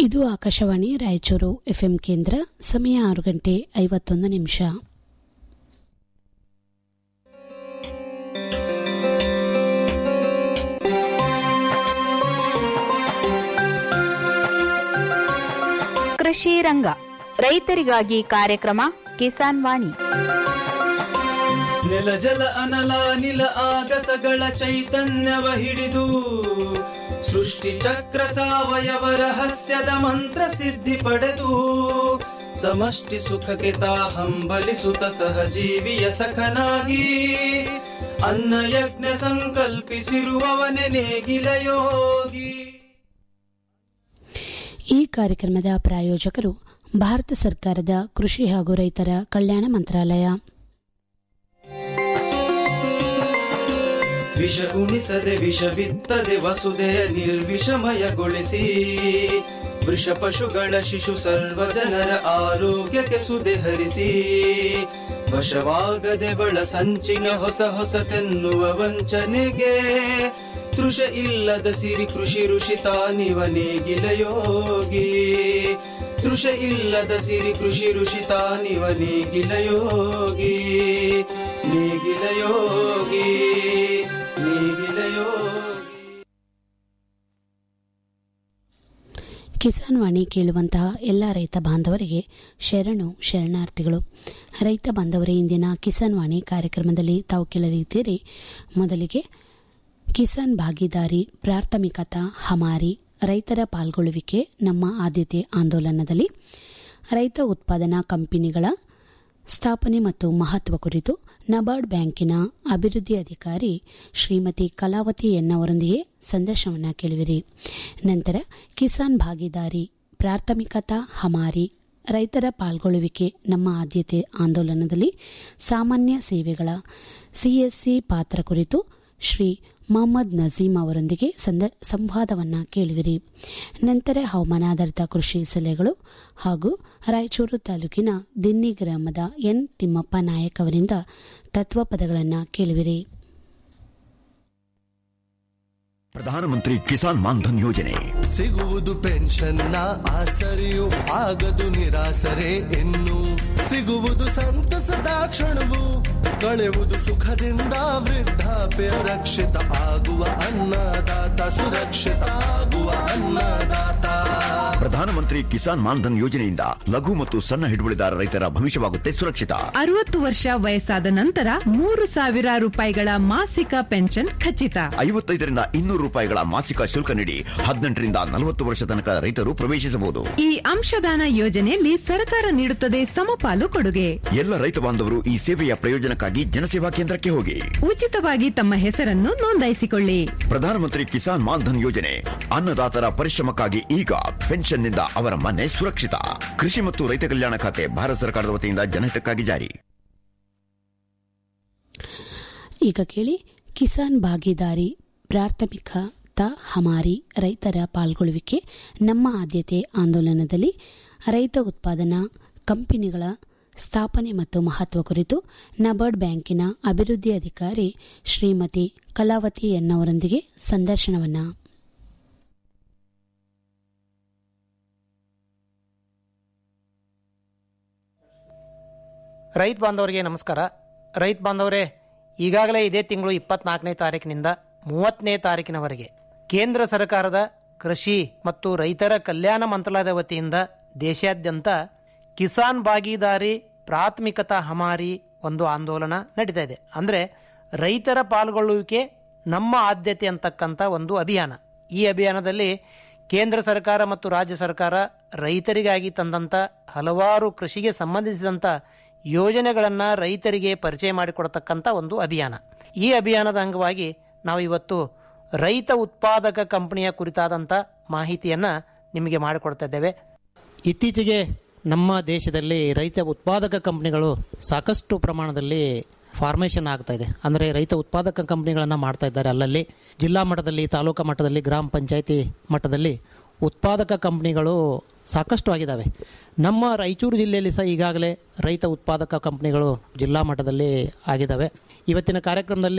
ಇದು ಆಕಾಶವಾಣಿ ರಾಯಚೂರು ಎಫ್ಎಂ ಕೇಂದ್ರ ಸಮಯ ಆರು ಗಂಟೆ ಐವತ್ತೊಂದು ನಿಮಿಷ ಕೃಷಿ ರಂಗ ರೈತರಿಗಾಗಿ ಕಾರ್ಯಕ್ರಮ ಕಿಸಾನ್ ವಾಣಿ ನೆಲ ಜಲ ಅನಲ ನಿಲ ಆಗಸಗಳ ಚೈತನ್ಯವ ಹಿಡಿದು ಸೃಷ್ಟಿ ಚಕ್ರ ಸಾವಯವ ರಹಸ್ಯದ ಮಂತ್ರ ಸಿದ್ಧಿ ಪಡೆದು ಸಮಷ್ಟಿ ಸುಖಕ್ಕೆ ತಾ ಹಂಬಲಿಸುತ್ತ ಸಹಜೀವಿಯ ಸಖನಾಗಿ ಅನ್ನ ಯಜ್ಞ ಸಂಕಲ್ಪಿಸಿರುವವನೆ ನೇಗಿಲ ಯೋಗಿ ಈ ಕಾರ್ಯಕ್ರಮದ ಪ್ರಾಯೋಜಕರು ಭಾರತ ಸರ್ಕಾರದ ಕೃಷಿ ಹಾಗೂ ರೈತರ ಕಲ್ಯಾಣ ಮಂತ್ರಾಲಯ ವಿಷ ಉಣಿಸದೆ ವಿಷ ಬಿತ್ತದೆ ವಸುದೆಯ ನಿರ್ವಿಷಮಯಗೊಳಿಸಿ ವೃಷ ಪಶುಗಳ ಶಿಶು ಸರ್ವ ಜನರ ಆರೋಗ್ಯಕ್ಕೆ ಸುದೆ ಹರಿಸಿ ವಶವಾಗದೆ ಬಳ ಸಂಚಿನ ಹೊಸ ಹೊಸತೆನ್ನುವ ವಂಚನೆಗೆ ತೃಷ ಇಲ್ಲದ ಸಿರಿ ಕೃಷಿ ಋಷಿ ತಾನಿವ ನೇಗಿಲ ಯೋಗಿ ತೃಷ ಇಲ್ಲದ ಸಿರಿ ಕೃಷಿ ಋಷಿ ತಾನಿವ ನೇಗಿಲ ಯೋಗಿ ನೇಗಿಲ ಯೋಗಿ ನೇಗಿಲ ಯೋಗಿ ಕಿಸಾನ್ ವಾಣಿ ಕೇಳುವಂತಹ ಎಲ್ಲ ರೈತ ಬಾಂಧವರಿಗೆ ಶರಣು ಶರಣಾರ್ಥಿಗಳು ರೈತ ಬಾಂಧವರೇ ಇಂದಿನ ಕಿಸಾನ್ ವಾಣಿ ಕಾರ್ಯಕ್ರಮದಲ್ಲಿ ತಾವು ಕೇಳಲಿದ್ದೀರಿ ಮೊದಲಿಗೆ ಕಿಸಾನ್ ಭಾಗಿದಾರಿ ಪ್ರಾಥಮಿಕತಾ ಹಮಾರಿ ರೈತರ ಪಾಲ್ಗೊಳ್ಳುವಿಕೆ ನಮ್ಮ ಆದ್ಯತೆ ಆಂದೋಲನದಲ್ಲಿ ರೈತ ಉತ್ಪಾದನಾ ಕಂಪನಿಗಳ ಸ್ಥಾಪನೆ ಮತ್ತು ಮಹತ್ವ ಕುರಿತು ನಬಾರ್ಡ್ ಬ್ಯಾಂಕಿನ ಅಭಿವೃದ್ಧಿ ಅಧಿಕಾರಿ ಶ್ರೀಮತಿ ಕಲಾವತಿ ಎನ್ನವರೊಂದಿಗೆ ಸಂದರ್ಶನವನ್ನು ಕೇಳುವಿರಿ ನಂತರ ಕಿಸಾನ್ ಭಾಗಿದಾರಿ ಪ್ರಾಥಮಿಕತಾ ಹಮಾರಿ ರೈತರ ಪಾಲ್ಗೊಳ್ಳುವಿಕೆ ನಮ್ಮ ಆದ್ಯತೆ ಆಂದೋಲನದಲ್ಲಿ ಸಾಮಾನ್ಯ ಸೇವೆಗಳ ಸಿಎಸ್ಸಿ ಪಾತ್ರ ಕುರಿತು ಶ್ರೀ ಮೊಹಮ್ಮದ್ ನಜೀಮ್ ಅವರೊಂದಿಗೆ ಸಂದ ಸಂವಾದವನ್ನ ಕೇಳುವಿರಿ ನಂತರ ಹವಾಮಾನಾಧಾರಿತ ಕೃಷಿ ಸಲಹೆಗಳು ಹಾಗೂ ರಾಯಚೂರು ತಾಲೂಕಿನ ದಿನ್ನಿ ಗ್ರಾಮದ ಎನ್ ತಿಮ್ಮಪ್ಪ ನಾಯಕ್ ಅವರಿಂದ ತತ್ವಪದಗಳನ್ನು ಕೇಳುವಿರಿ ಪ್ರಧಾನಮಂತ್ರಿ ಕಿಸಾನ್ ಮಾನ್ಧನ್ ಯೋಜನೆ ಸಿಗುವುದು ಪೆನ್ಷನ್ನ ಆಸರೆಯು ಆಗದು ನಿರಾಸರೆ ಇನ್ನು ಸಿಗುವುದು ಸಂತಸದ ಕ್ಷಣವು ಕಳೆಯುವುದು ಸುಖದಿಂದ ವೃದ್ಧಾಪ್ಯ ರಕ್ಷಿತ ಆಗುವ ಅನ್ನದಾತ ಸುರಕ್ಷಿತ ಆಗುವ ಅನ್ನದಾತ ಪ್ರಧಾನಮಂತ್ರಿ ಕಿಸಾನ್ ಮಾನ್ಧನ್ ಯೋಜನೆಯಿಂದ ಲಘು ಮತ್ತು ಸಣ್ಣ ಹಿಡುವಳಿದಾರ ರೈತರ ಭವಿಷ್ಯವಾಗುತ್ತೆ ಸುರಕ್ಷಿತ ಅರವತ್ತು ವರ್ಷ ವಯಸ್ಸಾದ ನಂತರ ಮೂರು ಸಾವಿರ ರೂಪಾಯಿಗಳ ಮಾಸಿಕ ಪೆನ್ಷನ್ ಖಚಿತ ಐವತ್ತೈದರಿಂದ ಇನ್ನೂರು ರೂಪಾಯಿಗಳ ಮಾಸಿಕ ಶುಲ್ಕ ನೀಡಿ ಹದಿನೆಂಟರಿಂದ ನಲವತ್ತು ವರ್ಷ ತನಕ ರೈತರು ಪ್ರವೇಶಿಸಬಹುದು ಈ ಅಂಶದಾನ ಯೋಜನೆಯಲ್ಲಿ ಸರ್ಕಾರ ನೀಡುತ್ತದೆ ಸಮಪಾಲು ಕೊಡುಗೆ ಎಲ್ಲ ರೈತ ಬಾಂಧವರು ಈ ಸೇವೆಯ ಪ್ರಯೋಜನಕ್ಕಾಗಿ ಜನಸೇವಾ ಕೇಂದ್ರಕ್ಕೆ ಹೋಗಿ ಉಚಿತವಾಗಿ ತಮ್ಮ ಹೆಸರನ್ನು ನೋಂದಾಯಿಸಿಕೊಳ್ಳಿ ಪ್ರಧಾನಮಂತ್ರಿ ಕಿಸಾನ್ ಮಾನ್ಧನ್ ಯೋಜನೆ ಅನ್ನದಾತರ ಪರಿಶ್ರಮಕ್ಕಾಗಿ ಈಗ ಪೆನ್ಷನ್ನಿಂದ ಅವರ ಮನೆ ಸುರಕ್ಷಿತ ಕೃಷಿ ಮತ್ತು ರೈತ ಕಲ್ಯಾಣ ಖಾತೆ ಭಾರತ ಸರ್ಕಾರದ ವತಿಯಿಂದ ಜನಹಿತಕ್ಕಾಗಿ ಜಾರಿ ಈಗ ಕೇಳಿ ಕಿಸಾನ್ ಭಾಗಿದಾರಿ ಪ್ರಾಥಮಿಕತಾ ಹಮಾರಿ ರೈತರ ಪಾಲ್ಗೊಳ್ಳುವಿಕೆ ನಮ್ಮ ಆದ್ಯತೆ ಆಂದೋಲನದಲ್ಲಿ ರೈತ ಉತ್ಪಾದನಾ ಕಂಪನಿಗಳ ಸ್ಥಾಪನೆ ಮತ್ತು ಮಹತ್ವ ಕುರಿತು ನಬಾರ್ಡ್ ಬ್ಯಾಂಕಿನ ಅಭಿವೃದ್ಧಿ ಅಧಿಕಾರಿ ಶ್ರೀಮತಿ ಕಲಾವತಿ ಎನ್ನವರೊಂದಿಗೆ ಸಂದರ್ಶನವನ್ನ ರೈತ ಬಾಂಧವರಿಗೆ ನಮಸ್ಕಾರ ರೈತ ಬಾಂಧವರೇ ಈಗಾಗಲೇ ಇದೇ ತಿಂಗಳು ಇಪ್ಪತ್ನಾಲ್ಕನೇ ತಾರೀಕಿನಿಂದ ಮೂವತ್ತನೇ ತಾರೀಕಿನವರೆಗೆ ಕೇಂದ್ರ ಸರ್ಕಾರದ ಕೃಷಿ ಮತ್ತು ರೈತರ ಕಲ್ಯಾಣ ಮಂತ್ರಾಲಯದ ವತಿಯಿಂದ ದೇಶಾದ್ಯಂತ ಕಿಸಾನ್ ಭಾಗಿದಾರಿ ಪ್ರಾಥಮಿಕತಾ ಹಮಾರಿ ಒಂದು ಆಂದೋಲನ ನಡೀತಾ ಇದೆ ಅಂದರೆ ರೈತರ ಪಾಲ್ಗೊಳ್ಳುವಿಕೆ ನಮ್ಮ ಆದ್ಯತೆ ಅಂತಕ್ಕಂಥ ಒಂದು ಅಭಿಯಾನ ಈ ಅಭಿಯಾನದಲ್ಲಿ ಕೇಂದ್ರ ಸರ್ಕಾರ ಮತ್ತು ರಾಜ್ಯ ಸರ್ಕಾರ ರೈತರಿಗಾಗಿ ತಂದಂಥ ಹಲವಾರು ಕೃಷಿಗೆ ಸಂಬಂಧಿಸಿದಂಥ ಯೋಜನೆಗಳನ್ನು ರೈತರಿಗೆ ಪರಿಚಯ ಮಾಡಿಕೊಡ್ತಕ್ಕಂಥ ಒಂದು ಅಭಿಯಾನ ಈ ಅಭಿಯಾನದ ಅಂಗವಾಗಿ ನಾವು ಇವತ್ತು ರೈತ ಉತ್ಪಾದಕ ಕಂಪನಿಯ ಕುರಿತಾದಂಥ ಮಾಹಿತಿಯನ್ನು ನಿಮಗೆ ಮಾಡಿಕೊಡ್ತಾ ಇದ್ದೇವೆ ಇತ್ತೀಚೆಗೆ ನಮ್ಮ ದೇಶದಲ್ಲಿ ರೈತ ಉತ್ಪಾದಕ ಕಂಪನಿಗಳು ಸಾಕಷ್ಟು ಪ್ರಮಾಣದಲ್ಲಿ ಫಾರ್ಮೇಷನ್ ಆಗ್ತಾ ಇದೆ ಅಂದರೆ ರೈತ ಉತ್ಪಾದಕ ಕಂಪನಿಗಳನ್ನು ಮಾಡ್ತಾ ಇದ್ದಾರೆ ಅಲ್ಲಲ್ಲಿ ಜಿಲ್ಲಾ ಮಟ್ಟದಲ್ಲಿ ತಾಲೂಕಾ ಮಟ್ಟದಲ್ಲಿ ಗ್ರಾಮ ಪಂಚಾಯಿತಿ ಮಟ್ಟದಲ್ಲಿ ಉತ್ಪಾದಕ ಕಂಪನಿಗಳು ಸಾಕಷ್ಟು ಆಗಿದ್ದಾವೆ ನಮ್ಮ ರಾಯಚೂರು ಜಿಲ್ಲೆಯಲ್ಲಿ ಸಹ ಈಗಾಗಲೇ ರೈತ ಉತ್ಪಾದಕ ಕಂಪನಿಗಳು ಜಿಲ್ಲಾ ಮಟ್ಟದಲ್ಲಿ ಆಗಿದ್ದಾವೆ ಇವತ್ತಿನ ಕಾರ್ಯಕ್ರಮದಲ್ಲಿ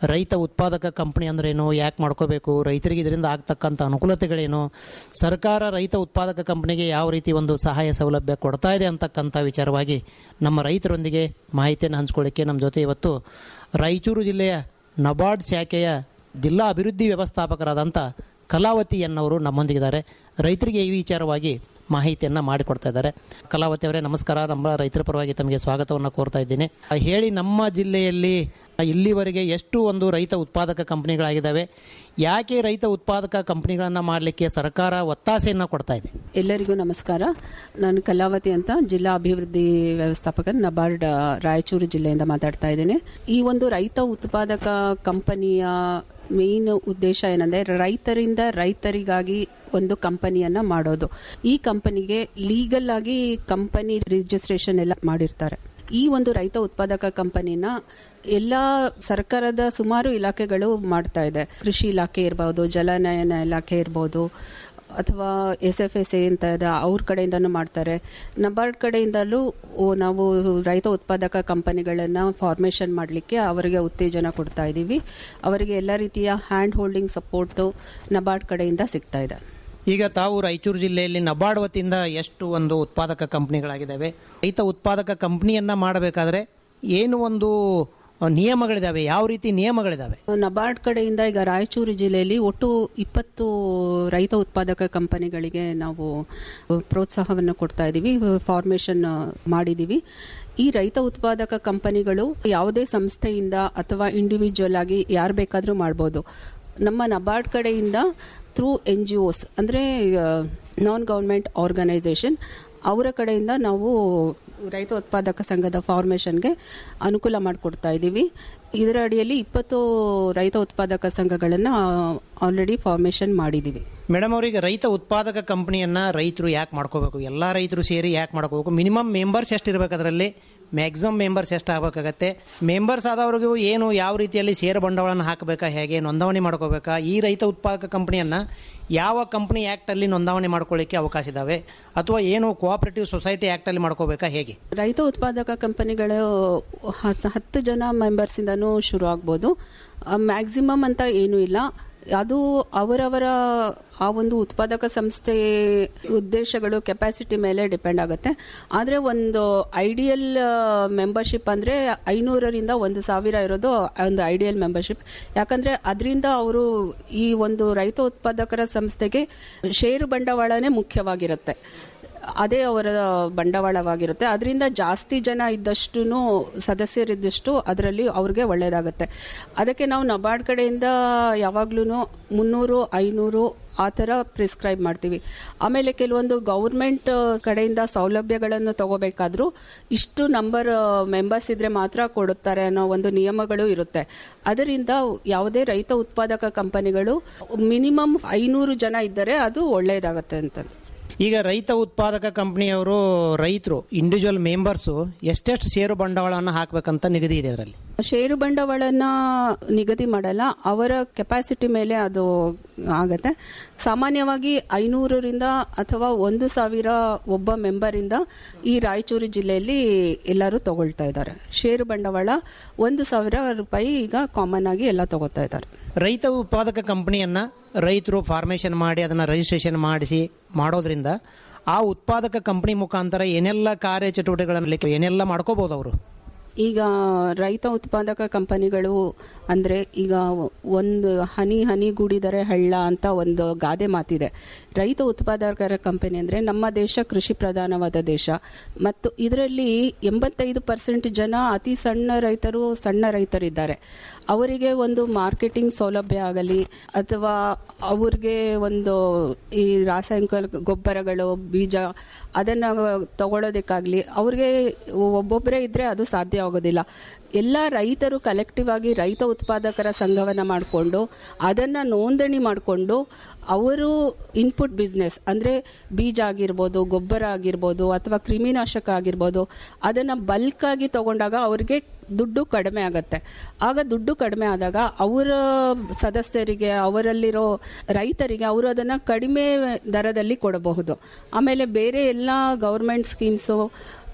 ರೈತ ಉತ್ಪಾದಕ ಕಂಪನಿ ಅಂದ್ರೇನು ಯಾಕೆ ಮಾಡ್ಕೋಬೇಕು ರೈತರಿಗೆ ಇದರಿಂದ ಆಗ್ತಕ್ಕಂಥ ಅನುಕೂಲತೆಗಳೇನು ಸರ್ಕಾರ ರೈತ ಉತ್ಪಾದಕ ಕಂಪನಿಗೆ ಯಾವ ರೀತಿ ಒಂದು ಸಹಾಯ ಸೌಲಭ್ಯ ಕೊಡ್ತಾ ಇದೆ ಅಂತಕ್ಕಂಥ ವಿಚಾರವಾಗಿ ನಮ್ಮ ರೈತರೊಂದಿಗೆ ಮಾಹಿತಿಯನ್ನು ಹಂಚ್ಕೊಳ್ಳಿಕ್ಕೆ ನಮ್ಮ ಜೊತೆ ಇವತ್ತು ರಾಯಚೂರು ಜಿಲ್ಲೆಯ ನಬಾರ್ಡ್ ಶಾಖೆಯ ಜಿಲ್ಲಾ ಅಭಿವೃದ್ಧಿ ವ್ಯವಸ್ಥಾಪಕರಾದಂಥ ಕಲಾವತಿ ಎನ್ನವರು ನಮ್ಮೊಂದಿಗಿದ್ದಾರೆ ರೈತರಿಗೆ ಈ ವಿಚಾರವಾಗಿ ಮಾಹಿತಿಯನ್ನು ಮಾಡಿಕೊಡ್ತಾ ಇದ್ದಾರೆ ಕಲಾವತಿ ಅವರೇ ನಮಸ್ಕಾರ ನಮ್ಮ ರೈತರ ಪರವಾಗಿ ತಮಗೆ ಸ್ವಾಗತವನ್ನು ಕೋರ್ತಾ ಇದ್ದೀನಿ ಹೇಳಿ ನಮ್ಮ ಜಿಲ್ಲೆಯಲ್ಲಿ ಇಲ್ಲಿವರೆಗೆ ಎಷ್ಟು ಒಂದು ರೈತ ಉತ್ಪಾದಕ ಕಂಪನಿಗಳಾಗಿದ್ದಾವೆ ಯಾಕೆ ರೈತ ಉತ್ಪಾದಕ ಕಂಪನಿಗಳನ್ನು ಮಾಡಲಿಕ್ಕೆ ಸರ್ಕಾರ ಒತ್ತಾಸೆಯನ್ನು ಕೊಡ್ತಾ ಇದೆ ಎಲ್ಲರಿಗೂ ನಮಸ್ಕಾರ ನಾನು ಕಲಾವತಿ ಅಂತ ಜಿಲ್ಲಾ ಅಭಿವೃದ್ಧಿ ವ್ಯವಸ್ಥಾಪಕ ನಬಾರ್ಡ್ ಆ, ರಾಯಚೂರು ಜಿಲ್ಲೆಯಿಂದ ಮಾತಾಡ್ತಾ ಇದ್ದೇನೆ ಈ ಒಂದು ರೈತ ಉತ್ಪಾದಕ ಕಂಪನಿಯ ಮೇನ್ ಉದ್ದೇಶ ಏನಂದ್ರೆ ರೈತರಿಂದ ರೈತರಿಗಾಗಿ ಒಂದು ಕಂಪನಿಯನ್ನ ಮಾಡೋದು ಈ ಕಂಪನಿಗೆ ಲೀಗಲ್ ಆಗಿ ಕಂಪನಿ ರಿಜಿಸ್ಟ್ರೇಷನ್ ಎಲ್ಲ ಮಾಡಿರ್ತಾರೆ ಈ ಒಂದು ರೈತ ಉತ್ಪಾದಕ ಕಂಪನಿನ ಎಲ್ಲ ಸರ್ಕಾರದ ಸುಮಾರು ಇಲಾಖೆಗಳು ಮಾಡ್ತಾ ಇದೆ ಕೃಷಿ ಇಲಾಖೆ ಇರ್ಬೋದು ಜಲನಯನ ಇಲಾಖೆ ಇರ್ಬೋದು ಅಥವಾ ಎಸ್ ಎಫ್ ಎಸ್ ಎ ಅಂತ ಇದೆ ಅವ್ರ ಕಡೆಯಿಂದನೂ ಮಾಡ್ತಾರೆ ನಬಾರ್ಡ್ ಕಡೆಯಿಂದಲೂ ಓ, ನಾವು ರೈತ ಉತ್ಪಾದಕ ಕಂಪನಿಗಳನ್ನು ಫಾರ್ಮೇಷನ್ ಮಾಡಲಿಕ್ಕೆ ಅವರಿಗೆ ಉತ್ತೇಜನ ಕೊಡ್ತಾ ಇದ್ದೀವಿ ಅವರಿಗೆ ಎಲ್ಲ ರೀತಿಯ ಹ್ಯಾಂಡ್ ಹೋಲ್ಡಿಂಗ್ ಸಪೋರ್ಟು ನಬಾರ್ಡ್ ಕಡೆಯಿಂದ ಸಿಗ್ತಾ ಇದೆ ಈಗ ತಾವು ರಾಯಚೂರು ಜಿಲ್ಲೆಯಲ್ಲಿ ನಬಾರ್ಡ್ ವತಿಯಿಂದ ಎಷ್ಟು ಒಂದು ಉತ್ಪಾದಕ ಕಂಪನಿಗಳಾಗಿದ್ದಾವೆ ರೈತ ಉತ್ಪಾದಕ ಕಂಪನಿಯನ್ನ ಮಾಡಬೇಕಾದ್ರೆ ಏನು ಒಂದು ನಿಯಮಗಳಿದಾವೆ ಯಾವ ರೀತಿ ನಿಯಮಗಳಿದಾವೆ ನಬಾರ್ಡ್ ಕಡೆಯಿಂದ ಈಗ ರಾಯಚೂರು ಜಿಲ್ಲೆಯಲ್ಲಿ ಒಟ್ಟು ಇಪ್ಪತ್ತು ರೈತ ಉತ್ಪಾದಕ ಕಂಪನಿಗಳಿಗೆ ನಾವು ಪ್ರೋತ್ಸಾಹವನ್ನು ಕೊಡ್ತಾ ಇದ್ದೀವಿ ಫಾರ್ಮೇಷನ್ ಮಾಡಿದ್ದೀವಿ ಈ ರೈತ ಉತ್ಪಾದಕ ಕಂಪನಿಗಳು ಯಾವುದೇ ಸಂಸ್ಥೆಯಿಂದ ಅಥವಾ ಇಂಡಿವಿಜುವಲ್ ಆಗಿ ಯಾರು ಬೇಕಾದರೂ ಮಾಡ್ಬೋದು ನಮ್ಮ ನಬಾರ್ಡ್ ಕಡೆಯಿಂದ ಥ್ರೂ ಎನ್ ಜಿ ಒಸ್ ಅಂದರೆ ನಾನ್ ಗೌರ್ಮೆಂಟ್ ಆರ್ಗನೈಸೇಷನ್ ಅವರ ಕಡೆಯಿಂದ ನಾವು ರೈತ ಉತ್ಪಾದಕ ಸಂಘದ ಫಾರ್ಮೇಷನ್ಗೆ ಅನುಕೂಲ ಮಾಡಿಕೊಡ್ತಾ ಇದ್ದೀವಿ ಇದರ ಅಡಿಯಲ್ಲಿ ಇಪ್ಪತ್ತು ರೈತ ಉತ್ಪಾದಕ ಸಂಘಗಳನ್ನು ಆಲ್ರೆಡಿ ಫಾರ್ಮೇಷನ್ ಮಾಡಿದ್ದೀವಿ ಮೇಡಮ್ ಅವರಿಗೆ ರೈತ ಉತ್ಪಾದಕ ಕಂಪನಿಯನ್ನ ರೈತರು ಯಾಕೆ ಮಾಡ್ಕೋಬೇಕು ಎಲ್ಲ ರೈತರು ಸೇರಿ ಯಾಕೆ ಮಾಡ್ಕೋಬೇಕು ಮಿನಿಮಮ್ ಮೆಂಬರ್ಸ್ ಎಷ್ಟು ಇರಬೇಕು ಅದರಲ್ಲಿ ಮ್ಯಾಕ್ಸಿಮಮ್ ಮೆಂಬರ್ಸ್ ಎಷ್ಟು ಆಗಬೇಕಾಗತ್ತೆ ಮೆಂಬರ್ಸ್ ಆದವ್ರಿಗೂ ಏನು ಯಾವ ರೀತಿಯಲ್ಲಿ ಷೇರು ಬಂಡವಾಳನ ಹಾಕಬೇಕಾ ಹೇಗೆ ನೋಂದಣಿ ಮಾಡ್ಕೋಬೇಕಾ ಈ ರೈತ ಉತ್ಪಾದಕ ಕಂಪನಿಯನ್ನ ಯಾವ ಕಂಪನಿ ಆ್ಯಕ್ಟಲ್ಲಿ ನೋಂದಣಿ ಮಾಡ್ಕೊಳ್ಳಿಕ್ಕೆ ಅವಕಾಶ ಇದಾವೆ ಅಥವಾ ಏನು ಕೋಆಪರೇಟಿವ್ ಸೊಸೈಟಿ ಆ್ಯಕ್ಟಲ್ಲಿ ಮಾಡ್ಕೋಬೇಕಾ ಹೇಗೆ ರೈತ ಉತ್ಪಾದಕ ಕಂಪನಿಗಳು ಹತ್- ಹತ್ತು ಜನ ಮೆಂಬರ್ಸಿಂದನೂ ಶುರು ಆಗ್ಬೋದು ಮ್ಯಾಕ್ಸಿಮಮ್ ಅಂತ ಏನೂ ಇಲ್ಲ ಅದು ಅವರವರ ಆ ಒಂದು ಉತ್ಪಾದಕ ಸಂಸ್ಥೆ ಉದ್ದೇಶಗಳು ಕೆಪಾಸಿಟಿ ಮೇಲೆ ಡಿಪೆಂಡ್ ಆಗುತ್ತೆ ಆದರೆ ಒಂದು ಐಡಿಯಲ್ ಮೆಂಬರ್ಶಿಪ್ ಅಂದರೆ ಐನೂರರಿಂದ ಒಂದು ಸಾವಿರ ಇರೋದು ಒಂದು ಐಡಿಯಲ್ ಮೆಂಬರ್ಶಿಪ್ ಯಾಕಂದರೆ ಅದರಿಂದ ಅವರು ಈ ಒಂದು ರೈತ ಉತ್ಪಾದಕರ ಸಂಸ್ಥೆಗೆ ಷೇರು ಬಂಡವಾಳನೇ ಮುಖ್ಯವಾಗಿರುತ್ತೆ ಅದೇ ಅವರ ಬಂಡವಾಳವಾಗಿರುತ್ತೆ ಅದರಿಂದ ಜಾಸ್ತಿ ಜನ ಇದ್ದಷ್ಟು ಸದಸ್ಯರಿದ್ದಷ್ಟು ಅದರಲ್ಲಿ ಅವ್ರಿಗೆ ಒಳ್ಳೆಯದಾಗುತ್ತೆ ಅದಕ್ಕೆ ನಾವು ನಬಾರ್ಡ್ ಕಡೆಯಿಂದ ಯಾವಾಗ್ಲೂ ಮುನ್ನೂರು ಐನೂರು ಆ ಥರ ಪ್ರಿಸ್ಕ್ರೈಬ್ ಮಾಡ್ತೀವಿ ಆಮೇಲೆ ಕೆಲವೊಂದು ಗೌರ್ಮೆಂಟ್ ಕಡೆಯಿಂದ ಸೌಲಭ್ಯಗಳನ್ನು ತಗೋಬೇಕಾದ್ರೂ ಇಷ್ಟು ನಂಬರ್ ಮೆಂಬರ್ಸ್ ಇದ್ರೆ ಮಾತ್ರ ಕೊಡುತ್ತಾರೆ ಅನ್ನೋ ಒಂದು ನಿಯಮಗಳು ಇರುತ್ತೆ ಅದರಿಂದ ಯಾವುದೇ ರೈತ ಉತ್ಪಾದಕ ಕಂಪನಿಗಳು ಮಿನಿಮಮ್ ಐನೂರು ಜನ ಇದ್ದರೆ ಅದು ಒಳ್ಳೆಯದಾಗತ್ತೆ ಅಂತ ಈಗ ರೈತ ಉತ್ಪಾದಕ ಕಂಪನಿಯವರು ರೈತರು ಇಂಡಿವಿಜುವಲ್ ಮೆಂಬರ್ಸು ಎಷ್ಟೆಷ್ಟು ಷೇರು ಬಂಡವಾಳವನ್ನು ಹಾಕಬೇಕಂತ ನಿಗದಿ ಇದೆ ಅದರಲ್ಲಿ ಷೇರು ಬಂಡವಾಳನ ನಿಗದಿ ಮಾಡಲ್ಲ ಅವರ ಕೆಪಾಸಿಟಿ ಮೇಲೆ ಅದು ಆಗತ್ತೆ ಸಾಮಾನ್ಯವಾಗಿ ಐನೂರರಿಂದ ಅಥವಾ ಒಂದು ಸಾವಿರ ಒಬ್ಬ ಮೆಂಬರಿಂದ ಈ ರಾಯಚೂರು ಜಿಲ್ಲೆಯಲ್ಲಿ ಎಲ್ಲರೂ ತಗೊಳ್ತಾ ಇದ್ದಾರೆ ಷೇರು ಬಂಡವಾಳ ಒಂದು ಸಾವಿರ ರೂಪಾಯಿ ಈಗ ಕಾಮನ್ ಆಗಿ ಎಲ್ಲ ತಗೋತಾ ಇದ್ದಾರೆ ರೈತ ಉತ್ಪಾದಕ ಕಂಪನಿಯನ್ನ ರೈತರು ಫಾರ್ಮೇಷನ್ ಮಾಡಿ ಅದನ್ನು ರಿಜಿಸ್ಟ್ರೇಷನ್ ಮಾಡಿಸಿ ಮಾಡೋದ್ರಿಂದ ಆ ಉತ್ಪಾದಕ ಕಂಪನಿ ಮುಖಾಂತರ ಏನೆಲ್ಲ ಕಾರ್ಯಚಟುವಟಿಕೆಗಳನ್ನು ಏನೆಲ್ಲ ಮಾಡ್ಕೋಬಹುದು ಅವರು ಈಗ ರೈತ ಉತ್ಪಾದಕ ಕಂಪನಿಗಳು ಅಂದರೆ ಈಗ ಒಂದು ಹನಿ ಹನಿ ಗೂಡಿದರೆ ಹಳ್ಳ ಅಂತ ಒಂದು ಗಾದೆ ಮಾತಿದೆ ರೈತ ಉತ್ಪಾದಕರ ಕಂಪನಿ ಅಂದರೆ ನಮ್ಮ ದೇಶ ಕೃಷಿ ಪ್ರಧಾನವಾದ ದೇಶ ಮತ್ತು ಇದರಲ್ಲಿ ಎಂಬತ್ತೈದು ಪರ್ಸೆಂಟ್ ಜನ ಅತಿ ಸಣ್ಣ ರೈತರು ಸಣ್ಣ ರೈತರಿದ್ದಾರೆ ಅವರಿಗೆ ಒಂದು ಮಾರ್ಕೆಟಿಂಗ್ ಸೌಲಭ್ಯ ಆಗಲಿ ಅಥವಾ ಅವ್ರಿಗೆ ಒಂದು ಈ ರಾಸಾಯನಿಕ ಗೊಬ್ಬರಗಳು ಬೀಜ ಅದನ್ನು ತಗೊಳ್ಳೋದಕ್ಕಾಗಲಿ ಅವ್ರಿಗೆ ಒಬ್ಬೊಬ್ಬರೇ ಇದ್ದರೆ ಅದು ಸಾಧ್ಯ ಆಗೋದಿಲ್ಲ ಎಲ್ಲ ರೈತರು ಕಲೆಕ್ಟಿವ್ ಆಗಿ ರೈತ ಉತ್ಪಾದಕರ ಸಂಘವನ್ನು ಮಾಡಿಕೊಂಡು ಅದನ್ನು ನೋಂದಣಿ ಮಾಡಿಕೊಂಡು ಅವರು ಇನ್ಪುಟ್ ಬಿಸ್ನೆಸ್ ಅಂದರೆ ಬೀಜ ಆಗಿರ್ಬೋದು ಗೊಬ್ಬರ ಆಗಿರ್ಬೋದು ಅಥವಾ ಕ್ರಿಮಿನಾಶಕ ಆಗಿರ್ಬೋದು ಅದನ್ನು ಬಲ್ಕಾಗಿ ತಗೊಂಡಾಗ ಅವ್ರಿಗೆ ದುಡ್ಡು ಕಡಿಮೆ ಆಗತ್ತೆ ಆಗ ದುಡ್ಡು ಕಡಿಮೆ ಆದಾಗ ಅವರ ಸದಸ್ಯರಿಗೆ ಅವರಲ್ಲಿರೋ ರೈತರಿಗೆ ಅವರು ಅದನ್ನು ಕಡಿಮೆ ದರದಲ್ಲಿ ಕೊಡಬಹುದು ಆಮೇಲೆ ಬೇರೆ ಎಲ್ಲ ಗೌರ್ಮೆಂಟ್ ಸ್ಕೀಮ್ಸು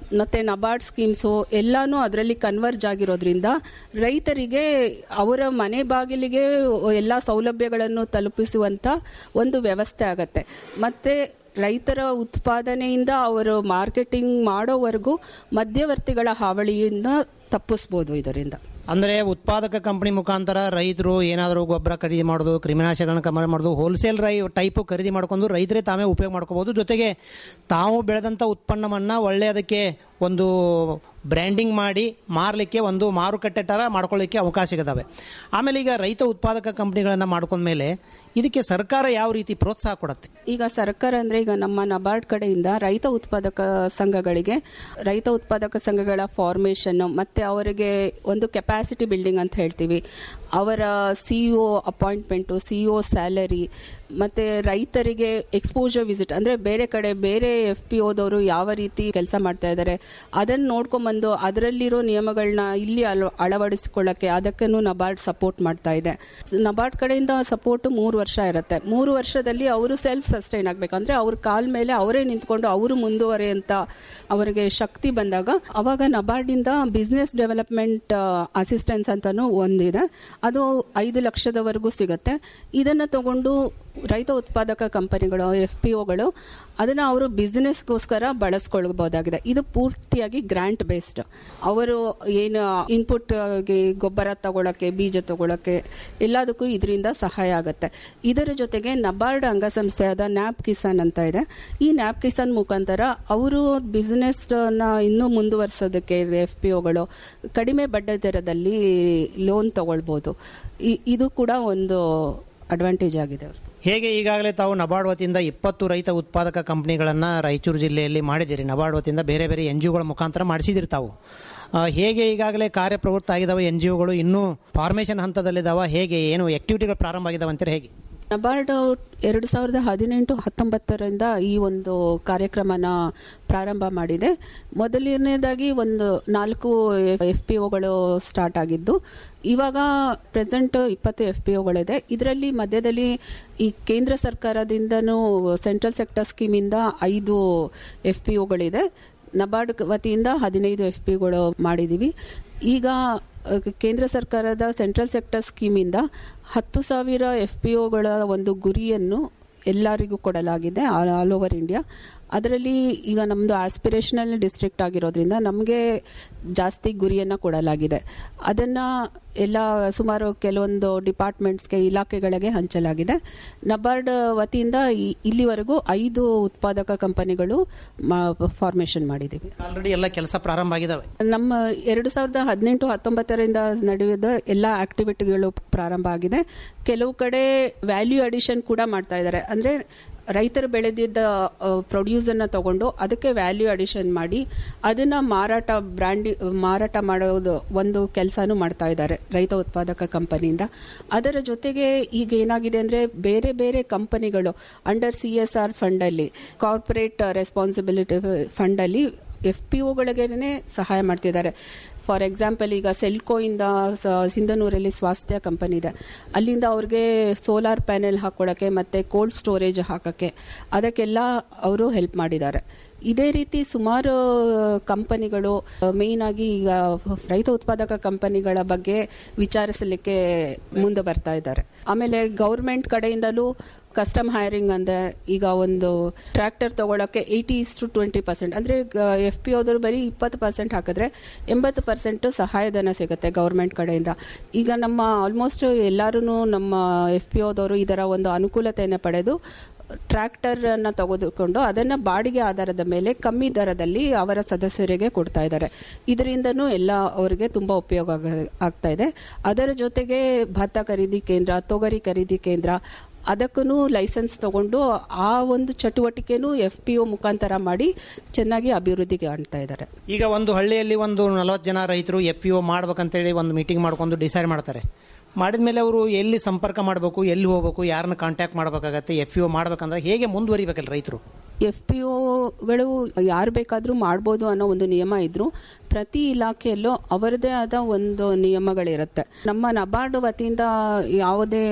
ಮತ್ತು ನಬಾರ್ಡ್ ಸ್ಕೀಮ್ಸು ಎಲ್ಲಾನು ಅದರಲ್ಲಿ ಕನ್ವರ್ಜ್ ಆಗಿರೋದ್ರಿಂದ ರೈತರಿಗೆ ಅವರ ಮನೆ ಬಾಗಿಲಿಗೆ ಎಲ್ಲ ಸೌಲಭ್ಯಗಳನ್ನು ತಲುಪಿಸುವಂಥ ಒಂದು ವ್ಯವಸ್ಥೆ ಆಗತ್ತೆ ಮತ್ತು ರೈತರ ಉತ್ಪಾದನೆಯಿಂದ ಅವರು ಮಾರ್ಕೆಟಿಂಗ್ ಮಾಡೋವರೆಗೂ ಮಧ್ಯವರ್ತಿಗಳ ಹಾವಳಿಯಿಂದ ತಪ್ಪಿಸ್ಬೋದು ಇದರಿಂದ ಅಂದರೆ ಉತ್ಪಾದಕ ಕಂಪನಿ ಮುಖಾಂತರ ರೈತರು ಏನಾದರೂ ಗೊಬ್ಬರ ಖರೀದಿ ಮಾಡೋದು ಕ್ರಿಮಿನಾಶಕಗಳನ್ನ ಕಮ್ಮಿ ಮಾಡೋದು ಹೋಲ್ಸೇಲ್ ರೈ ಟೈಪು ಖರೀದಿ ಮಾಡ್ಕೊಂಡು ರೈತರೇ ತಾವೇ ಉಪಯೋಗ ಮಾಡ್ಕೋಬೋದು ಜೊತೆಗೆ ತಾವು ಬೆಳೆದಂಥ ಉತ್ಪನ್ನವನ್ನು ಒಳ್ಳೆ ಅದಕ್ಕೆ ಒಂದು ಬ್ರ್ಯಾಂಡಿಂಗ್ ಮಾಡಿ ಮಾರಲಿಕ್ಕೆ ಒಂದು ಮಾರುಕಟ್ಟೆ ಥರ ಮಾಡ್ಕೊಳ್ಳಿಕ್ಕೆ ಅವಕಾಶ ಸಿಗದಾವೆ ಆಮೇಲೆ ಈಗ ರೈತ ಉತ್ಪಾದಕ ಕಂಪನಿಗಳನ್ನು ಮಾಡ್ಕೊಂಡ್ಮೇಲೆ ಇದಕ್ಕೆ ಸರ್ಕಾರ ಯಾವ ರೀತಿ ಪ್ರೋತ್ಸಾಹ ಕೊಡುತ್ತೆ ಈಗ ಸರ್ಕಾರ ಅಂದ್ರೆ ಈಗ ನಮ್ಮ ನಬಾರ್ಡ್ ಕಡೆಯಿಂದ ರೈತ ಉತ್ಪಾದಕ ಸಂಘಗಳಿಗೆ ರೈತ ಉತ್ಪಾದಕ ಸಂಘಗಳ ಫಾರ್ಮೇಷನ್ ಮತ್ತೆ ಅವರಿಗೆ ಒಂದು ಕೆಪಾಸಿಟಿ ಬಿಲ್ಡಿಂಗ್ ಅಂತ ಹೇಳ್ತೀವಿ ಅವರ ಸಿಇಒ ಅಪಾಯಿಂಟ್ಮೆಂಟು ಸಿಇಒ ಸ್ಯಾಲರಿ ಮತ್ತೆ ರೈತರಿಗೆ ಎಕ್ಸ್ಪೋಜರ್ ವಿಸಿಟ್ ಅಂದ್ರೆ ಬೇರೆ ಕಡೆ ಬೇರೆ ಎಫ್ ಪಿ ಓದವರು ಯಾವ ರೀತಿ ಕೆಲಸ ಮಾಡ್ತಾ ಇದ್ದಾರೆ ಅದನ್ನು ನೋಡ್ಕೊಂಬಂದು ಅದರಲ್ಲಿರೋ ನಿಯಮಗಳನ್ನ ಇಲ್ಲಿ ಅಳ ಅಳವಡಿಸಿಕೊಳ್ಳಕ್ಕೆ ಅದಕ್ಕೂ ನಬಾರ್ಡ್ ಸಪೋರ್ಟ್ ಮಾಡ್ತಾ ಇದೆ ನಬಾರ್ಡ್ ಕಡೆಯಿಂದ ಸಪೋರ್ಟ್ ಮೂರು ವರ್ಷ ಇರುತ್ತೆ ಮೂರು ವರ್ಷದಲ್ಲಿ ಅವರು ಸೆಲ್ಫ್ ಸಸ್ಟೈನ್ ಆಗಬೇಕು ಅಂದ್ರೆ ಅವ್ರ ಕಾಲ್ ಮೇಲೆ ಅವರೇ ನಿಂತ್ಕೊಂಡು ಅವರು ಮುಂದುವರಿಯಂತ ಅವರಿಗೆ ಶಕ್ತಿ ಬಂದಾಗ ಅವಾಗ ನಬಾರ್ಡಿಂದ ಬಿಸ್ನೆಸ್ ಡೆವಲಪ್ಮೆಂಟ್ ಅಸಿಸ್ಟೆನ್ಸ್ ಅಂತಾನು ಒಂದಿದೆ ಅದು ಐದು ಲಕ್ಷದವರೆಗೂ ಸಿಗುತ್ತೆ ಇದನ್ನು ತಗೊಂಡು ರೈತ ಉತ್ಪಾದಕ ಕಂಪನಿಗಳು ಎಫ್ ಪಿ ಒಗಳು ಅದನ್ನು ಅವರು ಬಿಸ್ನೆಸ್ಗೋಸ್ಕರ ಬಳಸ್ಕೊಳ್ಬಹುದಾಗಿದೆ ಇದು ಪೂರ್ತಿಯಾಗಿ ಗ್ರಾಂಟ್ ಬೇಸ್ಡ್ ಅವರು ಏನು ಇನ್ಪುಟ್ ಗೊಬ್ಬರ ತಗೊಳಕ್ಕೆ ಬೀಜ ತಗೊಳಕ್ಕೆ ಎಲ್ಲದಕ್ಕೂ ಇದರಿಂದ ಸಹಾಯ ಆಗುತ್ತೆ ಇದರ ಜೊತೆಗೆ ನಬಾರ್ಡ್ ಅಂಗಸಂಸ್ಥೆಯಾದ ನ್ಯಾಪ್ ಕಿಸಾನ್ ಅಂತ ಇದೆ ಈ ನ್ಯಾಪ್ ಕಿಸಾನ್ ಮುಖಾಂತರ ಅವರು ಬಿಸ್ನೆಸ್ ನ ಇನ್ನೂ ಮುಂದುವರಿಸೋದಕ್ಕೆ ಎಫ್ ಪಿ ಒಗಳು ಕಡಿಮೆ ಬಡ್ಡಿ ದರದಲ್ಲಿ ಲೋನ್ ತಗೊಳ್ಬೋದು ಇ- ಇದು ಕೂಡ ಒಂದು ಅಡ್ವಾಂಟೇಜ್ ಆಗಿದೆ ಅವ್ರಿಗೆ ಹೇಗೆ ಈಗಾಗಲೇ ತಾವು ನಬಾರ್ಡ್ ವತಿಯಿಂದ ಇಪ್ಪತ್ತು ರೈತ ಉತ್ಪಾದಕ ಕಂಪನಿಗಳನ್ನು ರಾಯಚೂರು ಜಿಲ್ಲೆಯಲ್ಲಿ ಮಾಡಿದ್ದೀರಿ ನಬಾರ್ಡ್ ವತಿಯಿಂದ ಬೇರೆ ಬೇರೆ ಎನ್ ಜಿ ಒಗಳ ಮುಖಾಂತರ ಮಾಡಿಸಿದಿರಿ ತಾವು ಆ, ಹೇಗೆ ಈಗಾಗಲೇ ಕಾರ್ಯಪ್ರವೃತ್ತ ಆಗಿದ್ದಾವೆ ಎನ್ ಜಿ ಒಗಳು ಇನ್ನೂ ಫಾರ್ಮೇಷನ್ ಹಂತದಲ್ಲಿದ್ದಾವೆ ಹೇಗೆ ಏನು ಆಕ್ಟಿವಿಟಿಗಳು ಪ್ರಾರಂಭ ಆಗಿದ್ದಾವೆ ಅಂತಾರೆ ಹೇಗೆ ನಬಾರ್ಡ್ ಎರಡು ಸಾವಿರದ ಹದಿನೆಂಟು ಹತ್ತೊಂಬತ್ತರಿಂದ ಈ ಒಂದು ಕಾರ್ಯಕ್ರಮನ ಪ್ರಾರಂಭ ಮಾಡಿದೆ ಮೊದಲನೇದಾಗಿ ಒಂದು ನಾಲ್ಕು ಎಫ್ ಪಿ ಒಗಳು ಸ್ಟಾರ್ಟ್ ಆಗಿದ್ದು ಇವಾಗ ಪ್ರೆಸೆಂಟ್ ಇಪ್ಪತ್ತು ಎಫ್ ಪಿ ಒಗಳಿದೆ ಇದರಲ್ಲಿ ಮಧ್ಯದಲ್ಲಿ ಈ ಕೇಂದ್ರ ಸರ್ಕಾರದಿಂದನೂ ಸೆಂಟ್ರಲ್ ಸೆಕ್ಟರ್ ಸ್ಕೀಮಿಂದ ಐದು ಎಫ್ ಪಿ ಒಗಳಿದೆ ನಬಾರ್ಡ್ ವತಿಯಿಂದ ಹದಿನೈದು ಎಫ್ ಪಿಗಳು ಮಾಡಿದ್ದೀವಿ ಈಗ ಅಹ್, ಕೇಂದ್ರ ಸರ್ಕಾರದ ಸೆಂಟ್ರಲ್ ಸೆಕ್ಟರ್ ಸ್ಕೀಮಿಂದ ಹತ್ತು ಸಾವಿರ ಎಫ್ ಪಿ ಒಗಳ ಒಂದು ಗುರಿಯನ್ನು ಎಲ್ಲರಿಗೂ ಕೊಡಲಾಗಿದೆ ಆಲ್ ಓವರ್ ಇಂಡಿಯಾ ಅದರಲ್ಲಿ ಈಗ ನಮ್ಮದು ಆಸ್ಪಿರೇಷನಲ್ ಡಿಸ್ಟ್ರಿಕ್ಟ್ ಆಗಿರೋದ್ರಿಂದ ನಮಗೆ ಜಾಸ್ತಿ ಗುರಿಯನ್ನು ಕೊಡಲಾಗಿದೆ ಅದನ್ನು ಎಲ್ಲ ಸುಮಾರು ಕೆಲವೊಂದು ಡಿಪಾರ್ಟ್ಮೆಂಟ್ಸ್ಗೆ ಇಲಾಖೆಗಳಿಗೆ ಹಂಚಲಾಗಿದೆ ನಬಾರ್ಡ್ ವತಿಯಿಂದ ಈ- ಇಲ್ಲಿವರೆಗೂ ಐದು ಉತ್ಪಾದಕ ಕಂಪನಿಗಳು ಫಾರ್ಮೇಷನ್ ಮಾಡಿದ್ದೀವಿ ಆಲ್ರೆಡಿ ಎಲ್ಲ ಕೆಲಸ ಪ್ರಾರಂಭ ಆಗಿದ್ದಾವೆ ನಮ್ಮ ಎರಡು ಸಾವಿರದ ಹದಿನೆಂಟು ಹತ್ತೊಂಬತ್ತರಿಂದ ನಡೆಯುವ ಎಲ್ಲ ಆಕ್ಟಿವಿಟಿಗಳು ಪ್ರಾರಂಭ ಆಗಿದೆ ಕೆಲವು ಕಡೆ ವ್ಯಾಲ್ಯೂ ಅಡಿಷನ್ ಕೂಡ ಮಾಡ್ತಾ ಇದ್ದಾರೆ ಅಂದ್ರೆ ರೈತರು ಬೆಳೆದಿದ್ದ ಪ್ರೊಡ್ಯೂಸ್ ಅನ್ನ ತಗೊಂಡು ಅದಕ್ಕೆ ವ್ಯಾಲ್ಯೂ ಅಡಿಷನ್ ಮಾಡಿ ಅದನ್ನ ಮಾರಾಟ ಬ್ರ್ಯಾಂಡಿ ಮಾರಾಟ ಮಾಡೋದು ಒಂದು ಕೆಲಸನೂ ಮಾಡ್ತಾ ಇದ್ದಾರೆ ರೈತ ಉತ್ಪಾದಕ ಕಂಪನಿಯಿಂದ ಅದರ ಜೊತೆಗೆ ಈಗ ಏನಾಗಿದೆ ಅಂದ್ರೆ ಬೇರೆ ಬೇರೆ ಕಂಪನಿಗಳು under C S R fund ಅಲ್ಲಿ ಕಾರ್ಪೊರೇಟ್ ರೆಸ್ಪಾನ್ಸಿಬಿಲಿಟಿ ಫಂಡ್ ಅಲ್ಲಿ ಎಫ್ ಪಿ ಒಗಳಿಗೇನೆ ಸಹಾಯ ಮಾಡ್ತಿದ್ದಾರೆ ಫಾರ್ ಎಕ್ಸಾಂಪಲ್ ಈಗ ಸೆಲ್ಕೋಯಿಂದ ಸ- ಸಿಂಧನೂರಲ್ಲಿ ಸ್ವಾಸ್ಥ್ಯ ಕಂಪನಿ ಇದೆ ಅಲ್ಲಿಂದ ಅವ್ರಿಗೆ ಸೋಲಾರ್ ಪ್ಯಾನೆಲ್ ಹಾಕೊಳ್ಳೋಕ್ಕೆ ಮತ್ತು ಕೋಲ್ಡ್ ಸ್ಟೋರೇಜ್ ಹಾಕೋಕ್ಕೆ ಅದಕ್ಕೆಲ್ಲ ಅವರು ಹೆಲ್ಪ್ ಮಾಡಿದ್ದಾರೆ ಇದೇ ರೀತಿ ಸುಮಾರು ಕಂಪನಿಗಳು ಮೇಯ್ನ್ ಆಗಿ ಈಗ ರೈತ ಉತ್ಪಾದಕ ಕಂಪನಿಗಳ ಬಗ್ಗೆ ವಿಚಾರಿಸಲಿಕ್ಕೆ ಮುಂದೆ ಬರ್ತಾ ಇದ್ದಾರೆ ಆಮೇಲೆ ಗೌರ್ಮೆಂಟ್ ಕಡೆಯಿಂದಲೂ ಕಸ್ಟಮ್ ಹೈರಿಂಗ್ ಅಂದ್ರೆ ಈಗ ಒಂದು ಟ್ರ್ಯಾಕ್ಟರ್ ತಗೊಳಕ್ಕೆ eighty is to twenty percent ಅಂದರೆ ಎಫ್ ಪಿ ಹೋದ್ರು ಬರೀ ಇಪ್ಪತ್ತು ಪರ್ಸೆಂಟ್ ಹಾಕಿದ್ರೆ ಎಂಬತ್ತು ಪರ್ಸೆಂಟ್ ಸಹಾಯಧನ ಸಿಗುತ್ತೆ ಗೌರ್ಮೆಂಟ್ ಕಡೆಯಿಂದ ಈಗ ನಮ್ಮ ಆಲ್ಮೋಸ್ಟ್ ಎಲ್ಲರೂ ನಮ್ಮ ಎಫ್ ಪಿ ಹೋದವರು ಇದರ ಒಂದು ಅನುಕೂಲತೆಯನ್ನು ಪಡೆದು ಟ್ರ್ಯಾಕ್ಟರ್ ಅನ್ನ ತೆಗೆದುಕೊಂಡು ಅದನ್ನ ಬಾಡಿಗೆ ಆಧಾರದ ಮೇಲೆ ಕಮ್ಮಿ ದರದಲ್ಲಿ ಅವರ ಸದಸ್ಯರಿಗೆ ಕೊಡ್ತಾ ಇದ್ದಾರೆ ಇದರಿಂದನೂ ಎಲ್ಲ ಅವರಿಗೆ ತುಂಬಾ ಉಪಯೋಗ ಆಗ- ಆಗ್ತಾ ಇದೆ ಅದರ ಜೊತೆಗೆ ಭತ್ತ ಖರೀದಿ ಕೇಂದ್ರ ತೊಗರಿ ಖರೀದಿ ಕೇಂದ್ರ ಅದಕ್ಕೂ ಲೈಸೆನ್ಸ್ ತಗೊಂಡು ಆ ಒಂದು ಚಟುವಟಿಕೆನೂ ಎಫ್ ಪಿ ಒ ಮುಖಾಂತರ ಮಾಡಿ ಚೆನ್ನಾಗಿ ಅಭಿವೃದ್ಧಿ ಕಾಣ್ತಾ ಇದ್ದಾರೆ ಈಗ ಒಂದು ಹಳ್ಳಿಯಲ್ಲಿ ಒಂದು ನಲವತ್ತು ಜನ ರೈತರು ಎಫ್ ಪಿ ಒ ಮಾಡ್ಬೇಕಂತೇಳಿ ಒಂದು ಮೀಟಿಂಗ್ ಮಾಡ್ಕೊಂಡು ಡಿಸೈಡ್ ಮಾಡ್ತಾರೆ ಮಾಡಿದ ಮೇಲೆ ಅವರು ಎಲ್ಲಿ ಸಂಪರ್ಕ ಮಾಡಬೇಕು ಎಲ್ಲಿ ಹೋಗಬೇಕು ಯಾರನ್ನ ಕಾಂಟ್ಯಾಕ್ಟ್ ಮಾಡಬೇಕಾಗತ್ತೆ ಎಫ್ ಪಿ ಒ ಮಾಡ್ಬೇಕಂದ್ರೆ ಹೇಗೆ ಮುಂದುವರಿಬೇಕಲ್ಲ ರೈತರು ಎಫ್ ಪಿ ಒಗಳು ಯಾರು ಬೇಕಾದರೂ ಮಾಡ್ಬೋದು ಅನ್ನೋ ಒಂದು ನಿಯಮ ಇದ್ರು ಪ್ರತಿ ಇಲಾಖೆಯಲ್ಲೂ ಅವರದೇ ಆದ ಒಂದು ನಿಯಮಗಳಿರುತ್ತೆ ನಮ್ಮ ನಬಾರ್ಡ್ ವತಿಯಿಂದ ಯಾವುದೇ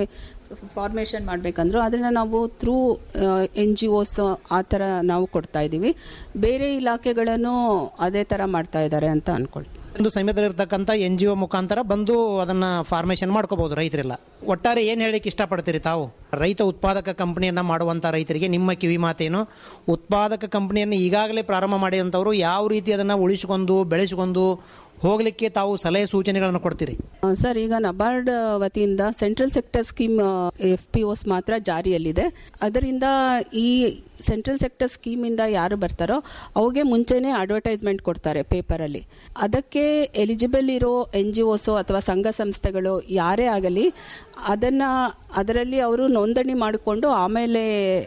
ಫಾರ್ಮೇಷನ್ ಮಾಡಬೇಕಂದ್ರು ಅದನ್ನು ನಾವು ಥ್ರೂ ಎನ್ ಜಿ ಒಸ್ ಆ ಥರ ನಾವು ಕೊಡ್ತಾ ಇದ್ದೀವಿ ಬೇರೆ ಇಲಾಖೆಗಳನ್ನು ಅದೇ ಥರ ಮಾಡ್ತಾ ಇದ್ದಾರೆ ಅಂತ ಅಂದ್ಕೊಳ್ಳಿ ಒಂದು ಸಮಯದಲ್ಲಿರ್ತಕ್ಕಂಥ ಎನ್ ಜಿ ಒ ಮುಖಾಂತರ ಬಂದು ಅದನ್ನ ಫಾರ್ಮೇಷನ್ ಮಾಡ್ಕೋಬಹುದು ರೈತರೆಲ್ಲ ಒಟ್ಟಾರೆ ಏನು ಹೇಳಿಕ್ಕೆ ಇಷ್ಟಪಡ್ತೀರಿ ತಾವು ರೈತ ಉತ್ಪಾದಕ ಕಂಪನಿಯನ್ನ ಮಾಡುವಂಥ ರೈತರಿಗೆ ನಿಮ್ಮ ಕಿವಿ ಮಾತೇನು ಉತ್ಪಾದಕ ಕಂಪನಿಯನ್ನು ಈಗಾಗಲೇ ಪ್ರಾರಂಭ ಮಾಡಿದಂಥವ್ರು ಯಾವ ರೀತಿ ಅದನ್ನು ಉಳಿಸಿಕೊಂಡು ಬೆಳೆಸಿಕೊಂಡು ಹೋಗಲಿಕ್ಕೆ ತಾವು ಸಲಹೆ ಸೂಚನೆಗಳನ್ನು ಕೊಡ್ತೀರಿ ಆ, ಸರ್ ಈಗ ನಬಾರ್ಡ್ ವತಿಯಿಂದ central sector scheme F P Os ಮಾತ್ರ ಜಾರಿಯಲ್ಲಿದೆ ಅದರಿಂದ ಈ ಸೆಂಟ್ರಲ್ ಸೆಕ್ಟರ್ ಸ್ಕೀಮಿಂದ ಯಾರು ಬರ್ತಾರೋ ಅವಾಗೆ ಮುಂಚೆನೇ ಅಡ್ವರ್ಟೈಸ್ಮೆಂಟ್ ಕೊಡ್ತಾರೆ ಪೇಪರಲ್ಲಿ ಅದಕ್ಕೆ ಎಲಿಜಿಬಲ್ ಇರೋ ಎನ್ ಜಿ ಒಸು ಅಥವಾ ಸಂಘ ಸಂಸ್ಥೆಗಳು ಯಾರೇ ಆಗಲಿ ಅದನ್ನು ಅದರಲ್ಲಿ ಅವರು ನೋಂದಣಿ ಮಾಡಿಕೊಂಡು ಆಮೇಲೆ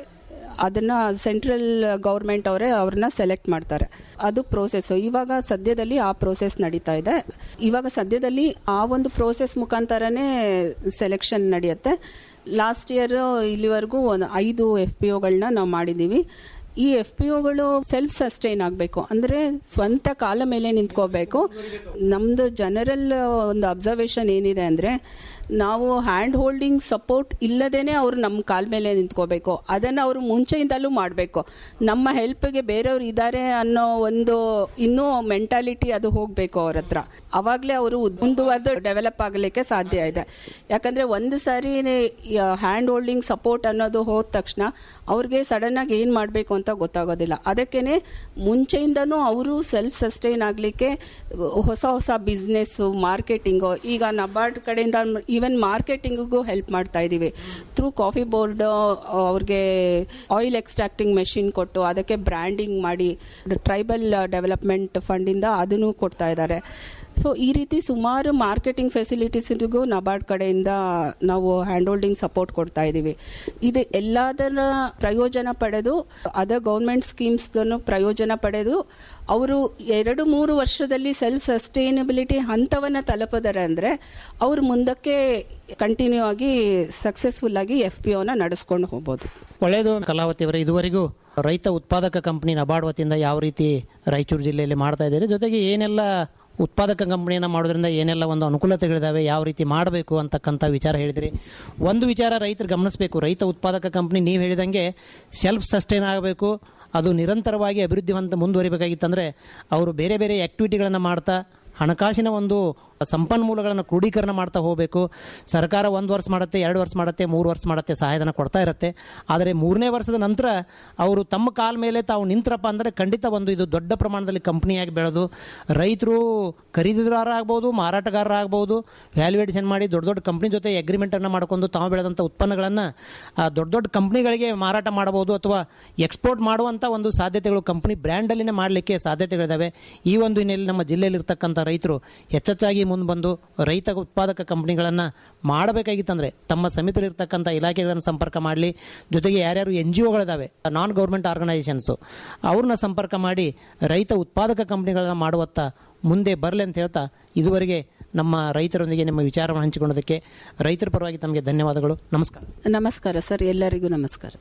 ಅದನ್ನ ಸೆಂಟ್ರಲ್ ಗೌರ್ಮೆಂಟ್ ಅವರೇ ಅವ್ರನ್ನ ಸೆಲೆಕ್ಟ್ ಮಾಡ್ತಾರೆ ಅದು ಪ್ರೋಸೆಸ್ ಇವಾಗ ಸದ್ಯದಲ್ಲಿ ಆ ಪ್ರೋಸೆಸ್ ನಡೀತಾ ಇದೆ ಇವಾಗ ಸದ್ಯದಲ್ಲಿ ಆ ಒಂದು ಪ್ರೋಸೆಸ್ ಮುಖಾಂತರನೇ ಸೆಲೆಕ್ಷನ್ ನಡೆಯುತ್ತೆ ಲಾಸ್ಟ್ ಇಯರ್ ಇಲ್ಲಿವರೆಗೂ ಒಂದು ಐದು ಎಫ್ ಪಿ ಒಗಳನ್ನ ನಾವು ಮಾಡಿದ್ದೀವಿ ಈ ಎಫ್ ಪಿ ಒಗಳು ಸೆಲ್ಫ್ ಸಸ್ಟೈನ್ ಆಗಬೇಕು ಅಂದರೆ ಸ್ವಂತ ಕಾಲ ಮೇಲೆ ನಿಂತ್ಕೋಬೇಕು ನಮ್ಮದು ಜನರಲ್ ಒಂದು ಅಬ್ಸರ್ವೇಷನ್ ಏನಿದೆ ಅಂದರೆ ನಾವು ಹ್ಯಾಂಡ್ ಹೋಲ್ಡಿಂಗ್ ಸಪೋರ್ಟ್ ಇಲ್ಲದೇನೆ ಅವರು ನಮ್ಮ ಕಾಲ ಮೇಲೆ ನಿಂತ್ಕೋಬೇಕು ಅದನ್ನು ಅವರು ಮುಂಚೆಯಿಂದಲೂ ಮಾಡಬೇಕು ನಮ್ಮ ಹೆಲ್ಪ್ಗೆ ಬೇರೆಯವ್ರು ಇದ್ದಾರೆ ಅನ್ನೋ ಒಂದು ಇನ್ನೂ ಮೆಂಟಾಲಿಟಿ ಅದು ಹೋಗಬೇಕು ಅವ್ರ ಹತ್ರ ಅವಾಗಲೇ ಅವರು ಮುಂದುವರೆದು ಡೆವಲಪ್ ಆಗಲಿಕ್ಕೆ ಸಾಧ್ಯ ಇದೆ ಯಾಕಂದರೆ ಒಂದು ಸಾರಿ ಹ್ಯಾಂಡ್ ಹೋಲ್ಡಿಂಗ್ ಸಪೋರ್ಟ್ ಅನ್ನೋದು ಹೋದ ತಕ್ಷಣ ಅವ್ರಿಗೆ ಸಡನ್ನಾಗಿ ಏನು ಮಾಡಬೇಕು ಅಂತ ಗೊತ್ತಾಗೋದಿಲ್ಲ ಅದಕ್ಕೇ ಮುಂಚೆಯಿಂದನೂ ಅವರು ಸೆಲ್ಫ್ ಸಸ್ಟೈನ್ ಆಗಲಿಕ್ಕೆ ಹೊಸ ಹೊಸ ಬಿಸ್ನೆಸ್ಸು ಮಾರ್ಕೆಟಿಂಗು ಈಗ ನಬಾರ್ಡ್ ಕಡೆಯಿಂದ ಈವನ್ ಮಾರ್ಕೆಟಿಂಗಿಗೂ ಹೆಲ್ಪ್ ಮಾಡ್ತಾ ಇದ್ದೀವಿ ಥ್ರೂ ಕಾಫಿ ಬೋರ್ಡ್ ಅವ್ರಿಗೆ ಆಯಿಲ್ ಎಕ್ಸ್ಟ್ರಾಕ್ಟಿಂಗ್ ಮೆಷಿನ್ ಕೊಟ್ಟು ಅದಕ್ಕೆ ಬ್ರ್ಯಾಂಡಿಂಗ್ ಮಾಡಿ ಟ್ರೈಬಲ್ ಡೆವಲಪ್ಮೆಂಟ್ ಫಂಡಿಂದ ಅದನ್ನು ಕೊಡ್ತಾ ಇದ್ದಾರೆ ಸೊ ಈ ರೀತಿ ಸುಮಾರು ಮಾರ್ಕೆಟಿಂಗ್ ಫೆಸಿಲಿಟೀಸ್ಗೂ ನಬಾರ್ಡ್ ಕಡೆಯಿಂದ ನಾವು ಹ್ಯಾಂಡ್ ಹೋಲ್ಡಿಂಗ್ ಸಪೋರ್ಟ್ ಕೊಡ್ತಾ ಇದ್ದೀವಿ ಇದು ಎಲ್ಲದರ ಪ್ರಯೋಜನ ಪಡೆದು ಅದರ್ ಗೌರ್ಮೆಂಟ್ ಸ್ಕೀಮ್ಸ್ದನ್ನು ಪ್ರಯೋಜನ ಪಡೆದು ಅವರು ಎರಡು ಮೂರು ವರ್ಷದಲ್ಲಿ ಸೆಲ್ಫ್ ಸಸ್ಟೈನಬಿಲಿಟಿ ಹಂತವನ್ನು ತಲುಪಿದಾರೆ ಅಂದರೆ ಅವರು ಮುಂದಕ್ಕೆ ಕಂಟಿನ್ಯೂ ಆಗಿ ಸಕ್ಸಸ್ಫುಲ್ ಆಗಿ ಎಫ್ ಪಿ ಒನ ನಡೆಸ್ಕೊಂಡು ಹೋಗ್ಬೋದು ಒಳ್ಳೆಯದು ಕಲಾವತಿ ಅವರೇ ಇದುವರೆಗೂ ರೈತ ಉತ್ಪಾದಕ ಕಂಪನಿ ನಬಾರ್ಡ್ ವತಿಯಿಂದ ಯಾವ ರೀತಿ ರಾಯಚೂರು ಜಿಲ್ಲೆಯಲ್ಲಿ ಮಾಡ್ತಾ ಇದ್ದೀರಿ ಜೊತೆಗೆ ಏನೆಲ್ಲ ಉತ್ಪಾದಕ ಕಂಪನಿಯನ್ನು ಮಾಡೋದ್ರಿಂದ ಏನೆಲ್ಲ ಒಂದು ಅನುಕೂಲತೆಗಳಿದಾವೆ ಯಾವ ರೀತಿ ಮಾಡಬೇಕು ಅಂತಕ್ಕಂಥ ವಿಚಾರ ಹೇಳಿದ್ರಿ ಒಂದು ವಿಚಾರ ರೈತರು ಗಮನಿಸಬೇಕು ರೈತ ಉತ್ಪಾದಕ ಕಂಪನಿ ನೀವು ಹೇಳಿದಂಗೆ ಸೆಲ್ಫ್ ಸಸ್ಟೈನ್ ಆಗಬೇಕು ಅದು ನಿರಂತರವಾಗಿ ಅಭಿವೃದ್ಧಿ ಹೊಂದ ಮುಂದುವರಿಬೇಕಾಗಿತ್ತಂದರೆ ಅವರು ಬೇರೆ ಬೇರೆ ಆ್ಯಕ್ಟಿವಿಟಿಗಳನ್ನು ಮಾಡ್ತಾ ಹಣಕಾಸಿನ ಒಂದು ಸಂಪನ್ಮೂಲಗಳನ್ನು ಕ್ರೋಢೀಕರಣ ಮಾಡ್ತಾ ಹೋಗಬೇಕು ಸರ್ಕಾರ ಒಂದು ವರ್ಷ ಮಾಡುತ್ತೆ ಎರಡು ವರ್ಷ ಮಾಡುತ್ತೆ ಮೂರು ವರ್ಷ ಮಾಡುತ್ತೆ ಸಹಾಯಧನ ಕೊಡ್ತಾ ಇರುತ್ತೆ ಆದರೆ ಮೂರನೇ ವರ್ಷದ ನಂತರ ಅವರು ತಮ್ಮ ಕಾಲ ಮೇಲೆ ತಾವು ನಿಂತ್ರಪ್ಪ ಅಂದರೆ ಖಂಡಿತ ಒಂದು ಇದು ದೊಡ್ಡ ಪ್ರಮಾಣದಲ್ಲಿ ಕಂಪ್ನಿಯಾಗಿ ಬೆಳೆದು ರೈತರು ಖರೀದಿದಾರ ಆಗ್ಬೋದು ಮಾರಾಟಗಾರರ ಆಗ್ಬೋದು ವ್ಯಾಲ್ಯೂಯೇಷನ್ ಮಾಡಿ ದೊಡ್ಡ ದೊಡ್ಡ ಕಂಪ್ನಿ ಜೊತೆ ಅಗ್ರಿಮೆಂಟನ್ನು ಮಾಡ್ಕೊಂಡು ತಾವು ಬೆಳೆದಂಥ ಉತ್ಪನ್ನಗಳನ್ನು ದೊಡ್ಡ ದೊಡ್ಡ ಕಂಪ್ನಿಗಳಿಗೆ ಮಾರಾಟ ಮಾಡಬಹುದು ಅಥವಾ ಎಕ್ಸ್ಪೋರ್ಟ್ ಮಾಡುವಂಥ ಒಂದು ಸಾಧ್ಯತೆಗಳು ಕಂಪ್ನಿ ಬ್ರ್ಯಾಂಡಲ್ಲಿನೇ ಮಾಡಲಿಕ್ಕೆ ಸಾಧ್ಯತೆಗಳಿದ್ದಾವೆ ಈ ಒಂದು ಹಿನ್ನೆಲೆಯಲ್ಲಿ ನಮ್ಮ ಜಿಲ್ಲೆಯಲ್ಲಿರ್ತಕ್ಕಂಥ ರೈತರು ಹೆಚ್ಚೆಚ್ಚಾಗಿ ಮುಂದೆ ಬಂದು ರೈತ ಉತ್ಪಾದಕ ಕಂಪ್ನಿಗಳನ್ನು ಮಾಡಬೇಕಾಗಿತ್ತಂದರೆ ತಮ್ಮ ಸಮಿತಿಯಲ್ಲಿರ್ತಕ್ಕಂಥ ಇಲಾಖೆಗಳನ್ನು ಸಂಪರ್ಕ ಮಾಡಲಿ ಜೊತೆಗೆ ಯಾರ್ಯಾರು ಎನ್ ಜಿ ಒಗಳಿದ್ದಾವೆ ನಾನ್ ಗೌರ್ಮೆಂಟ್ ಆರ್ಗನೈಸೇಷನ್ಸು ಅವ್ರನ್ನ ಸಂಪರ್ಕ ಮಾಡಿ ರೈತ ಉತ್ಪಾದಕ ಕಂಪ್ನಿಗಳನ್ನು ಮಾಡುವತ್ತ ಮುಂದೆ ಬರಲಿ ಅಂತ ಹೇಳ್ತಾ ಇದುವರೆಗೆ ನಮ್ಮ ರೈತರೊಂದಿಗೆ ನಿಮ್ಮ ವಿಚಾರವನ್ನು ಹಂಚಿಕೊಳ್ಳೋದಕ್ಕೆ ರೈತರ ಪರವಾಗಿ ತಮಗೆ ಧನ್ಯವಾದಗಳು ನಮಸ್ಕಾರ ನಮಸ್ಕಾರ ಸರ್ ಎಲ್ಲರಿಗೂ ನಮಸ್ಕಾರ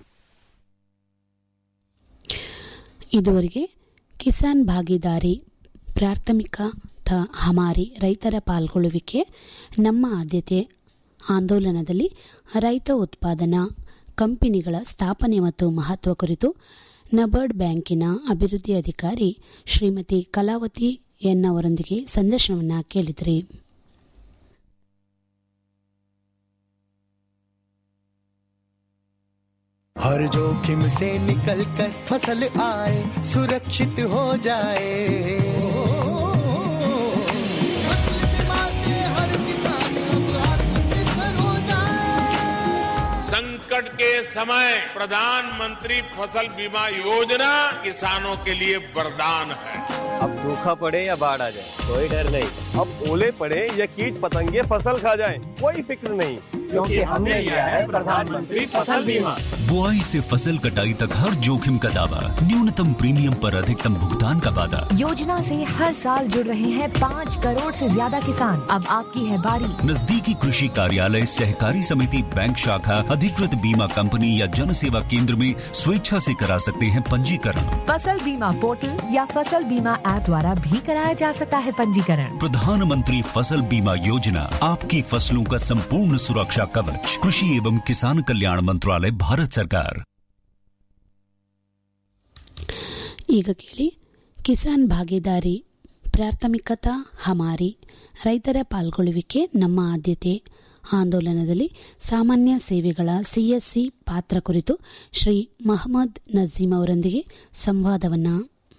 ಇದುವರೆಗೆ ಕಿಸಾನ್ ಭಾಗಿದಾರಿ ಪ್ರಾಥಮಿಕ ಥ ಹಮಾರಿ ರೈತರ ಪಾಲ್ಗೊಳ್ಳುವಿಕೆ ನಮ್ಮ ಆದ್ಯತೆ ಆಂದೋಲನದಲ್ಲಿ ರೈತ ಉತ್ಪಾದನಾ ಕಂಪನಿಗಳ ಸ್ಥಾಪನೆ ಮತ್ತು ಮಹತ್ವ ಕುರಿತು ನಬಾರ್ಡ್ ಬ್ಯಾಂಕಿನ ಅಭಿವೃದ್ಧಿ ಅಧಿಕಾರಿ ಶ್ರೀಮತಿ ಕಲಾವತಿ ಎನ್ ಅವರೊಂದಿಗೆ ಸಂದರ್ಶನವನ್ನು ಕೇಳಿದ್ರಿ हर जोखिम से निकल कर फसल आए सुरक्षित हो जाए फसल बीमा से हर किसान अब आत्मनिर्भर हो जाए संकट के समय प्रधानमंत्री फसल बीमा योजना किसानों के लिए वरदान है अब सूखा पड़े या बाढ़ आ जाए कोई डर नहीं अब ओले पड़े या कीट पतंगे फसल खा जाए कोई फिक्र नहीं क्योंकि हमने लिया है प्रधानमंत्री फसल बीमा बुआई से फसल कटाई तक हर जोखिम का दावा न्यूनतम प्रीमियम पर अधिकतम भुगतान का वादा योजना से हर साल जुड़ रहे हैं पाँच करोड़ से ज्यादा किसान अब आपकी है बारी नजदीकी कृषि कार्यालय सहकारी समिति बैंक शाखा अधिकृत बीमा कंपनी या जन सेवा केंद्र में स्वेच्छा से करा सकते हैं पंजीकरण फसल बीमा पोर्टल या फसल बीमा ऐप द्वारा भी कराया जा सकता है पंजीकरण प्रधानमंत्री फसल बीमा योजना आपकी फसलों का संपूर्ण सुरक्षा कवच कृषि एवं किसान कल्याण मंत्रालय भारत सरकार ಈಗ ಕೇಳಿ ಕಿಸಾನ್ ಭಾಗಿದಾರಿ ಪ್ರಾಥಮಿಕತಾ ಹಮಾರಿ ರೈತರ ಪಾಲ್ಗೊಳ್ಳುವಿಕೆ ನಮ್ಮ ಆದ್ಯತೆ ಆಂದೋಲನದಲ್ಲಿ ಸಾಮಾನ್ಯ ಸೇವೆಗಳ ಸಿಎಸ್ಸಿ ಪಾತ್ರ ಕುರಿತು ಶ್ರೀ ಮಹಮ್ಮದ್ ನಜೀಂ ಅವರೊಂದಿಗೆ ಸಂವಾದವನ್ನ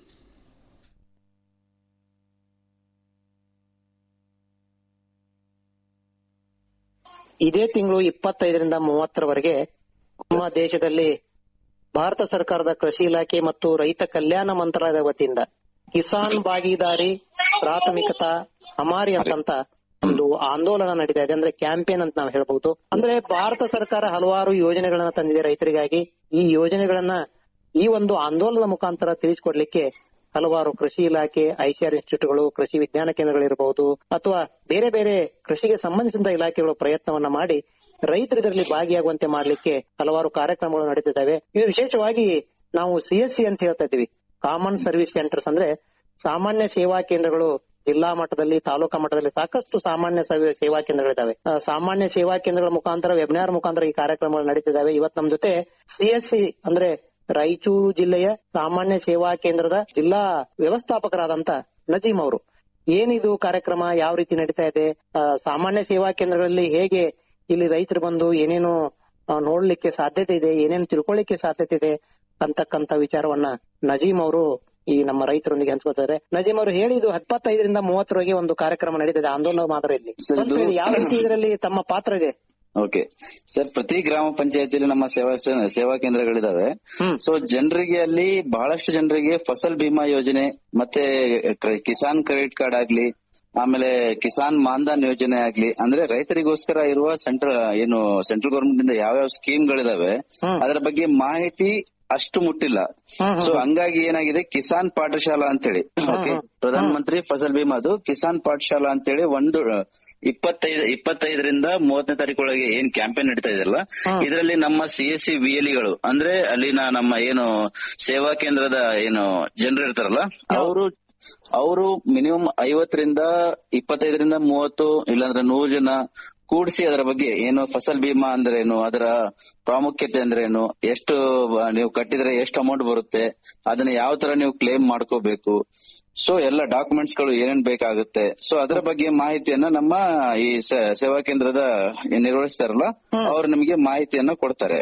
ಇದೇ ತಿಂಗಳು ಇಪ್ಪತ್ತೈದರಿಂದ ಮೂವತ್ತರವರೆಗೆ ನಮ್ಮ ದೇಶದಲ್ಲಿ ಭಾರತ ಸರ್ಕಾರದ ಕೃಷಿ ಇಲಾಖೆ ಮತ್ತು ರೈತ ಕಲ್ಯಾಣ ಮಂತ್ರಾಲಯದ ವತಿಯಿಂದ ಕಿಸಾನ್ ಭಾಗಿದಾರಿ ಪ್ರಾಥಮಿಕತಾ ಹಮಾರಿ ಅಂತಂತ ಒಂದು ಆಂದೋಲನ ನಡೀತಾ ಇದೆ ಅಂದ್ರೆ ಕ್ಯಾಂಪೇನ್ ಅಂತ ನಾವು ಹೇಳ್ಬಹುದು ಅಂದ್ರೆ ಭಾರತ ಸರ್ಕಾರ ಹಲವಾರು ಯೋಜನೆಗಳನ್ನ ತಂದಿದೆ ರೈತರಿಗಾಗಿ ಈ ಯೋಜನೆಗಳನ್ನ ಈ ಒಂದು ಆಂದೋಲನದ ಮುಖಾಂತರ ತಿಳಿಸಿಕೊಡ್ಲಿಕ್ಕೆ ಹಲವಾರು ಕೃಷಿ ಇಲಾಖೆ ಐಸಿಆರ್ ಇನ್ಸ್ಟಿಟ್ಯೂಟ್ಗಳು ಕೃಷಿ ವಿಜ್ಞಾನ ಕೇಂದ್ರಗಳಿರಬಹುದು ಅಥವಾ ಬೇರೆ ಬೇರೆ ಕೃಷಿಗೆ ಸಂಬಂಧಿಸಿದ ಇಲಾಖೆಗಳು ಪ್ರಯತ್ನವನ್ನ ಮಾಡಿ ರೈತರು ಇದರಲ್ಲಿ ಭಾಗಿಯಾಗುವಂತೆ ಮಾಡ್ಲಿಕ್ಕೆ ಹಲವಾರು ಕಾರ್ಯಕ್ರಮಗಳು ನಡೀತಿದ್ದಾವೆ ಇದು ವಿಶೇಷವಾಗಿ ನಾವು ಸಿಎಸ್ಸಿ ಅಂತ ಹೇಳ್ತಾ ಇದ್ದೀವಿ ಕಾಮನ್ ಸರ್ವಿಸ್ ಸೆಂಟರ್ಸ್ ಅಂದ್ರೆ ಸಾಮಾನ್ಯ ಸೇವಾ ಕೇಂದ್ರಗಳು ಜಿಲ್ಲಾ ಮಟ್ಟದಲ್ಲಿ ತಾಲೂಕಾ ಮಟ್ಟದಲ್ಲಿ ಸಾಕಷ್ಟು ಸಾಮಾನ್ಯ ಸೇವೆ- ಸೇವಾ ಕೇಂದ್ರಗಳಿದ್ದಾವೆ ಆ, ಸಾಮಾನ್ಯ ಸೇವಾ ಕೇಂದ್ರಗಳ ಮುಖಾಂತರ ವೆಬಿನಾರ್ ಮುಖಾಂತರ ಈ ಕಾರ್ಯಕ್ರಮಗಳು ನಡೀತಿದ್ದಾವೆ ಇವತ್ತು ನಮ್ ಜೊತೆ ಸಿಎಸ್ಸಿ ಅಂದ್ರೆ ರಾಯಚೂರು ಜಿಲ್ಲೆಯ ಸಾಮಾನ್ಯ ಸೇವಾ ಕೇಂದ್ರದ ಜಿಲ್ಲಾ ವ್ಯವಸ್ಥಾಪಕರಾದಂತ ನಜೀಂ ಅವರು ಏನಿದು ಕಾರ್ಯಕ್ರಮ ಯಾವ ರೀತಿ ನಡೀತಾ ಇದೆ ಆ, ಸಾಮಾನ್ಯ ಸೇವಾ ಕೇಂದ್ರಗಳಲ್ಲಿ ಹೇಗೆ ಇಲ್ಲಿ ರೈತರು ಬಂದು ಏನೇನು ಆ, ನೋಡ್ಲಿಕ್ಕೆ ಸಾಧ್ಯತೆ ಇದೆ ಏನೇನು ತಿಳ್ಕೊಳ್ಳಿಕ್ಕೆ ಸಾಧ್ಯತೆ ಇದೆ ಅಂತಕ್ಕಂತ ವಿಚಾರವನ್ನ ನಜೀಂ ಅವರು ಈ ನಮ್ಮ ರೈತರೊಂದಿಗೆ ಹಂಚ್ಕೊತಾರೆ ನಜೀಂ ಅವರು ಹೇಳಿ ಇದು ಹತ್ತೈದರಿಂದ ಮೂವತ್ತರವರೆಗೆ ಒಂದು ಕಾರ್ಯಕ್ರಮ ನಡೀತಿದೆ ಆಂದೋಲನ ಮಾದರಿಯಲ್ಲಿ ಸ್ವಲ್ಪ ಹೇಳಿ, ಯಾವ ರೀತಿ ಇದರಲ್ಲಿ ತಮ್ಮ ಪಾತ್ರ ಇದೆ ಓಕೆ ಸರ್ ಪ್ರತಿ ಗ್ರಾಮ ಪಂಚಾಯತಿಯಲ್ಲಿ ನಮ್ಮ ಸೇವಾ ಸೇವಾ ಕೇಂದ್ರಗಳಿದಾವೆ ಸೊ ಜನರಿಗೆ ಅಲ್ಲಿ ಬಹಳಷ್ಟು ಜನರಿಗೆ ಫಸಲ್ ಬಿಮಾ ಯೋಜನೆ ಮತ್ತೆ ಕ- ಕಿಸಾನ್ ಕ್ರೆಡಿಟ್ ಕಾರ್ಡ್ ಆಗ್ಲಿ ಆಮೇಲೆ ಕಿಸಾನ್ ಮಾನ್ಧನ್ ಯೋಜನೆ ಆಗ್ಲಿ ಅಂದ್ರೆ ರೈತರಿಗೋಸ್ಕರ ಇರುವ ಸೆಂಟ್ರಲ್ ಏನು ಸೆಂಟ್ರಲ್ ಗವರ್ಮೆಂಟ್ ಇಂದ ಯಾವ್ಯಾವ ಸ್ಕೀಮ್ ಗಳಿದಾವೆ ಅದರ ಬಗ್ಗೆ ಮಾಹಿತಿ ಅಷ್ಟು ಮುಟ್ಟಿಲ್ಲ ಸೊ ಹಂಗಾಗಿ ಏನಾಗಿದೆ ಕಿಸಾನ್ ಪಾಠಶಾಲಾ ಅಂತೇಳಿ ಓಕೆ ಪ್ರಧಾನ ಮಂತ್ರಿ ಫಸಲ್ ಬಿಮಾದು ಕಿಸಾನ್ ಪಾಠಶಾಲಾ ಅಂತೇಳಿ ಒಂದು ಇಪ್ಪತ್ತೈದು ಇಪ್ಪತ್ತೈದರಿಂದ ಮೂವತ್ತನೇ ತಾರೀಕೊಳಗೆ ಏನ್ ಕ್ಯಾಂಪೇನ್ ನಡೀತಾ ಇದೆಯಲ್ಲ ಇದರಲ್ಲಿ ನಮ್ಮ ಸಿ ಎಸ್ ಸಿ ವಿಎಲಿಗಳು ಅಂದ್ರೆ ಅಲ್ಲಿನ ನಮ್ಮ ಏನು ಸೇವಾ ಕೇಂದ್ರದ ಏನು ಜನರು ಇರ್ತಾರಲ್ಲ ಅವರು ಅವರು ಮಿನಿಮಮ್ ಐವತ್ತರಿಂದ ಇಪ್ಪತ್ತೈದರಿಂದ ಮೂವತ್ತು ಇಲ್ಲಾಂದ್ರೆ ನೂರು ಜನ ಕೂಡಿಸಿ ಅದರ ಬಗ್ಗೆ ಏನು ಫಸಲ್ ಬಿಮಾ ಅಂದ್ರೇನು ಅದರ ಪ್ರಾಮುಖ್ಯತೆ ಅಂದ್ರೇನು ಎಷ್ಟು ಬ- ನೀವು ಕಟ್ಟಿದ್ರೆ ಎಷ್ಟು ಅಮೌಂಟ್ ಬರುತ್ತೆ ಅದನ್ನ ಯಾವ ತರ ನೀವು ಕ್ಲೇಮ್ ಮಾಡ್ಕೋಬೇಕು ಸೊ ಎಲ್ಲ ಡಾಕ್ಯುಮೆಂಟ್ಸ್ ಗಳು ಏನೇನ್ ಬೇಕಾಗುತ್ತೆ ಸೊ ಅದರ ಬಗ್ಗೆ ಮಾಹಿತಿಯನ್ನ ನಮ್ಮ ಈ ಸ- ಸೇವಾ ಕೇಂದ್ರದ ಏನ್ ನಿರ್ವಹಿಸ್ತಾರಲ್ಲ ಅವ್ರು ನಮಗೆ ಮಾಹಿತಿಯನ್ನ ಕೊಡ್ತಾರೆ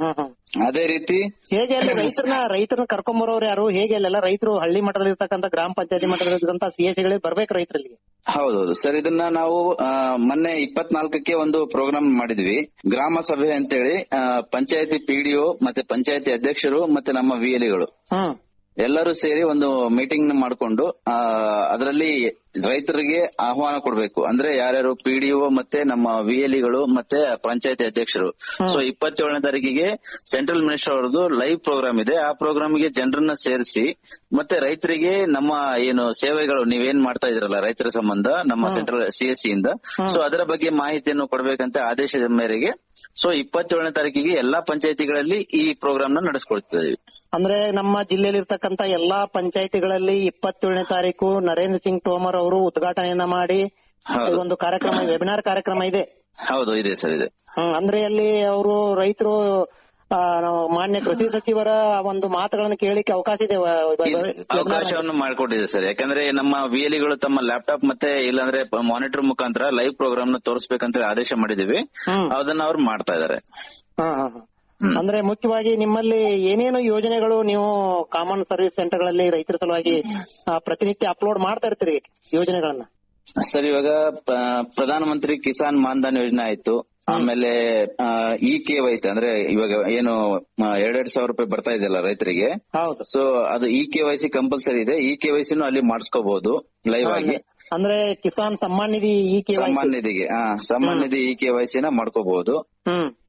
ಅದೇ ರೀತಿ ಹೇಗೆ ಅಲ್ಲಿ ರೈತರನ್ನ ರೈತರನ್ನ ಕರ್ಕೊಂಡ್ ಬರೋರು ಯಾರು ಹೇಗೆ ಅಲ್ಲೆಲ್ಲ ರೈತರು ಹಳ್ಳಿ ಮಟ್ಟದಲ್ಲಿ ಇರ್ತಕ್ಕಂಥ ಗ್ರಾಮ ಪಂಚಾಯತಿ ಮಟ್ಟದಲ್ಲಿ ಇರ್ತಕ್ಕಂಥ ಸಿ ಎಸ್ ಗಳಿಗೆ ಬರ್ಬೇಕು ರೈತರಲ್ಲಿ ಹೌದೌದು ಸರ್ ಇದನ್ನ ನಾವು ಆ, ಮೊನ್ನೆ ಇಪ್ಪತ್ನಾಲ್ಕಕ್ಕೆ ಒಂದು ಪ್ರೋಗ್ರಾಮ್ ಮಾಡಿದ್ವಿ ಗ್ರಾಮ ಸಭೆ ಅಂತೇಳಿ ಆ, ಪಂಚಾಯತಿ ಪಿಡಿಒ ಮತ್ತೆ ಪಂಚಾಯತಿ ಅಧ್ಯಕ್ಷರು ಮತ್ತೆ ನಮ್ಮ ವಿಎಲಿಗಳು ಎಲ್ಲರೂ ಸೇರಿ ಒಂದು ಮೀಟಿಂಗ್ ಮಾಡ್ಕೊಂಡು ಆ ಅದರಲ್ಲಿ ರೈತರಿಗೆ ಆಹ್ವಾನ ಕೊಡ್ಬೇಕು ಅಂದ್ರೆ ಯಾರ್ಯಾರು ಪಿಡಿಒ ಮತ್ತೆ ನಮ್ಮ ವಿಎಲಿಗಳು ಮತ್ತೆ ಪಂಚಾಯತಿ ಅಧ್ಯಕ್ಷರು ಸೊ ಇಪ್ಪತ್ತೇಳನೇ ತಾರೀಕಿಗೆ ಸೆಂಟ್ರಲ್ ಮಿನಿಸ್ಟರ್ ಅವರದ್ದು ಲೈವ್ ಪ್ರೋಗ್ರಾಮ್ ಇದೆ ಆ ಪ್ರೋಗ್ರಾಮ್ ಗೆ ಜನರನ್ನ ಸೇರಿಸಿ ಮತ್ತೆ ರೈತರಿಗೆ ನಮ್ಮ ಏನು ಸೇವೆಗಳು ನೀವೇನ್ ಮಾಡ್ತಾ ಇದ್ರಲ್ಲ ರೈತರ ಸಂಬಂಧ ನಮ್ಮ ಸೆಂಟ್ರಲ್ ಸಿಎಸ್ಸಿ ಇಂದ ಸೊ ಅದರ ಬಗ್ಗೆ ಮಾಹಿತಿಯನ್ನು ಕೊಡ್ಬೇಕಂತ ಆದೇಶದ ಮೇರೆಗೆ ಸೊ ಇಪ್ಪತ್ತೇಳನೇ ತಾರೀಕಿಗೆ ಎಲ್ಲಾ ಪಂಚಾಯತಿಗಳಲ್ಲಿ ಈ ಪ್ರೋಗ್ರಾಮ್ ನ ನಡೆಸ್ಕೊಳ್ತಿದ್ದೀವಿ ಅಂದ್ರೆ ನಮ್ಮ ಜಿಲ್ಲೆಯಲ್ಲಿ ಇರ್ತಕ್ಕಂಥ ಎಲ್ಲಾ ಪಂಚಾಯತಿಗಳಲ್ಲಿ ಇಪ್ಪತ್ತೇಳನೇ ತಾರೀಕು ನರೇಂದ್ರ ಸಿಂಗ್ ತೋಮರ್ ಅವರು ಉದ್ಘಾಟನೆಯನ್ನ ಮಾಡಿ ಹೌದು. ಒಂದು ಕಾರ್ಯಕ್ರಮ ವೆಬಿನಾರ್ ಕಾರ್ಯಕ್ರಮ ಇದೆ ಹೌದು ಇದೆ ಸರ್ ಇದೆ ಹ್ಮ್, ಅಂದ್ರೆ ಅಲ್ಲಿ ಅವರು ರೈತರು ಆ, ನಾವು ಮಾನ್ಯ ಕೃಷಿ ಸಚಿವರ ಒಂದು ಮಾತುಗಳನ್ನು ಕೇಳಲಿಕ್ಕೆ ಅವಕಾಶ ಇದೆ ವ- ವ- ವ- ಅವಕಾಶವನ್ನು ಮಾಡಿಕೊಟ್ಟಿದೆ ಸರ್ ಯಾಕಂದ್ರೆ ನಮ್ಮ ವಿಎಲಿಗಳು ತಮ್ಮ ಲ್ಯಾಪ್ಟಾಪ್ ಮತ್ತೆ ಇಲ್ಲಾಂದ್ರೆ ಮಾನಿಟರ್ ಮುಖಾಂತರ ಲೈವ್ ಪ್ರೋಗ್ರಾಮ್ ನ ತೋರಿಸ್ಬೇಕಂತ ಆದೇಶ ಮಾಡಿದೀವಿ ಅದನ್ನ ಅವ್ರು ಮಾಡ್ತಾ ಇದಾರೆ ಹಾ, ಹಾ, ಹಾ. ಅಂದ್ರೆ ಮುಖ್ಯವಾಗಿ ನಿಮ್ಮಲ್ಲಿ ಏನೇನು ಯೋಜನೆಗಳು ನೀವು ಕಾಮನ್ ಸರ್ವಿಸ್ ಸೆಂಟರ್ಗಳಲ್ಲಿ ರೈತರ ಸಲುವಾಗಿ ಆ, ಪ್ರತಿನಿತ್ಯ ಅಪ್ಲೋಡ್ ಮಾಡ್ತಾ ಇರ್ತೀರಿ ಯೋಜನೆಗಳನ್ನ ಸರ್ ಇವಾಗ ಪ- ಪ್ರಧಾನ ಮಂತ್ರಿ ಕಿಸಾನ್ ಮಾನ್ಧನ್ ಯೋಜನೆ ಆಯ್ತು ಆಮೇಲೆ ಇ ಕೆ ವೈಸಿ ಅಂದ್ರೆ ಇವಾಗ ಏನು ಆ, ಎರಡೆರಡ್ ಸಾವಿರ ರೂಪಾಯಿ ಬರ್ತಾ ಇದೆಯಲ್ಲ ರೈತರಿಗೆ ಸೊ ಅದು ಇ ಕೆ ವೈಸಿ ಕಂಪಲ್ಸರಿ ಇದೆ ಇ ಕೆ ವೈಸಿನೂ ಅಲ್ಲಿ ಮಾಡಿಸ್ಕೋಬಹುದು ಲೈವ್ ಆಗಿ ಅಂದ್ರೆ ಕಿಸಾನ್ ಸಮ್ಮಾನ್ ನಿಧಿ ಈ ಕೆ ಸಮ್ಮಾನ್ ನಿಧಿಗೆ ಆ, ಸಮ್ಮಾನ್ ನಿಧಿ ಇ ಕೆ ವೈಸಿನ ಮಾಡ್ಕೋಬಹುದು ಹ್ಮ್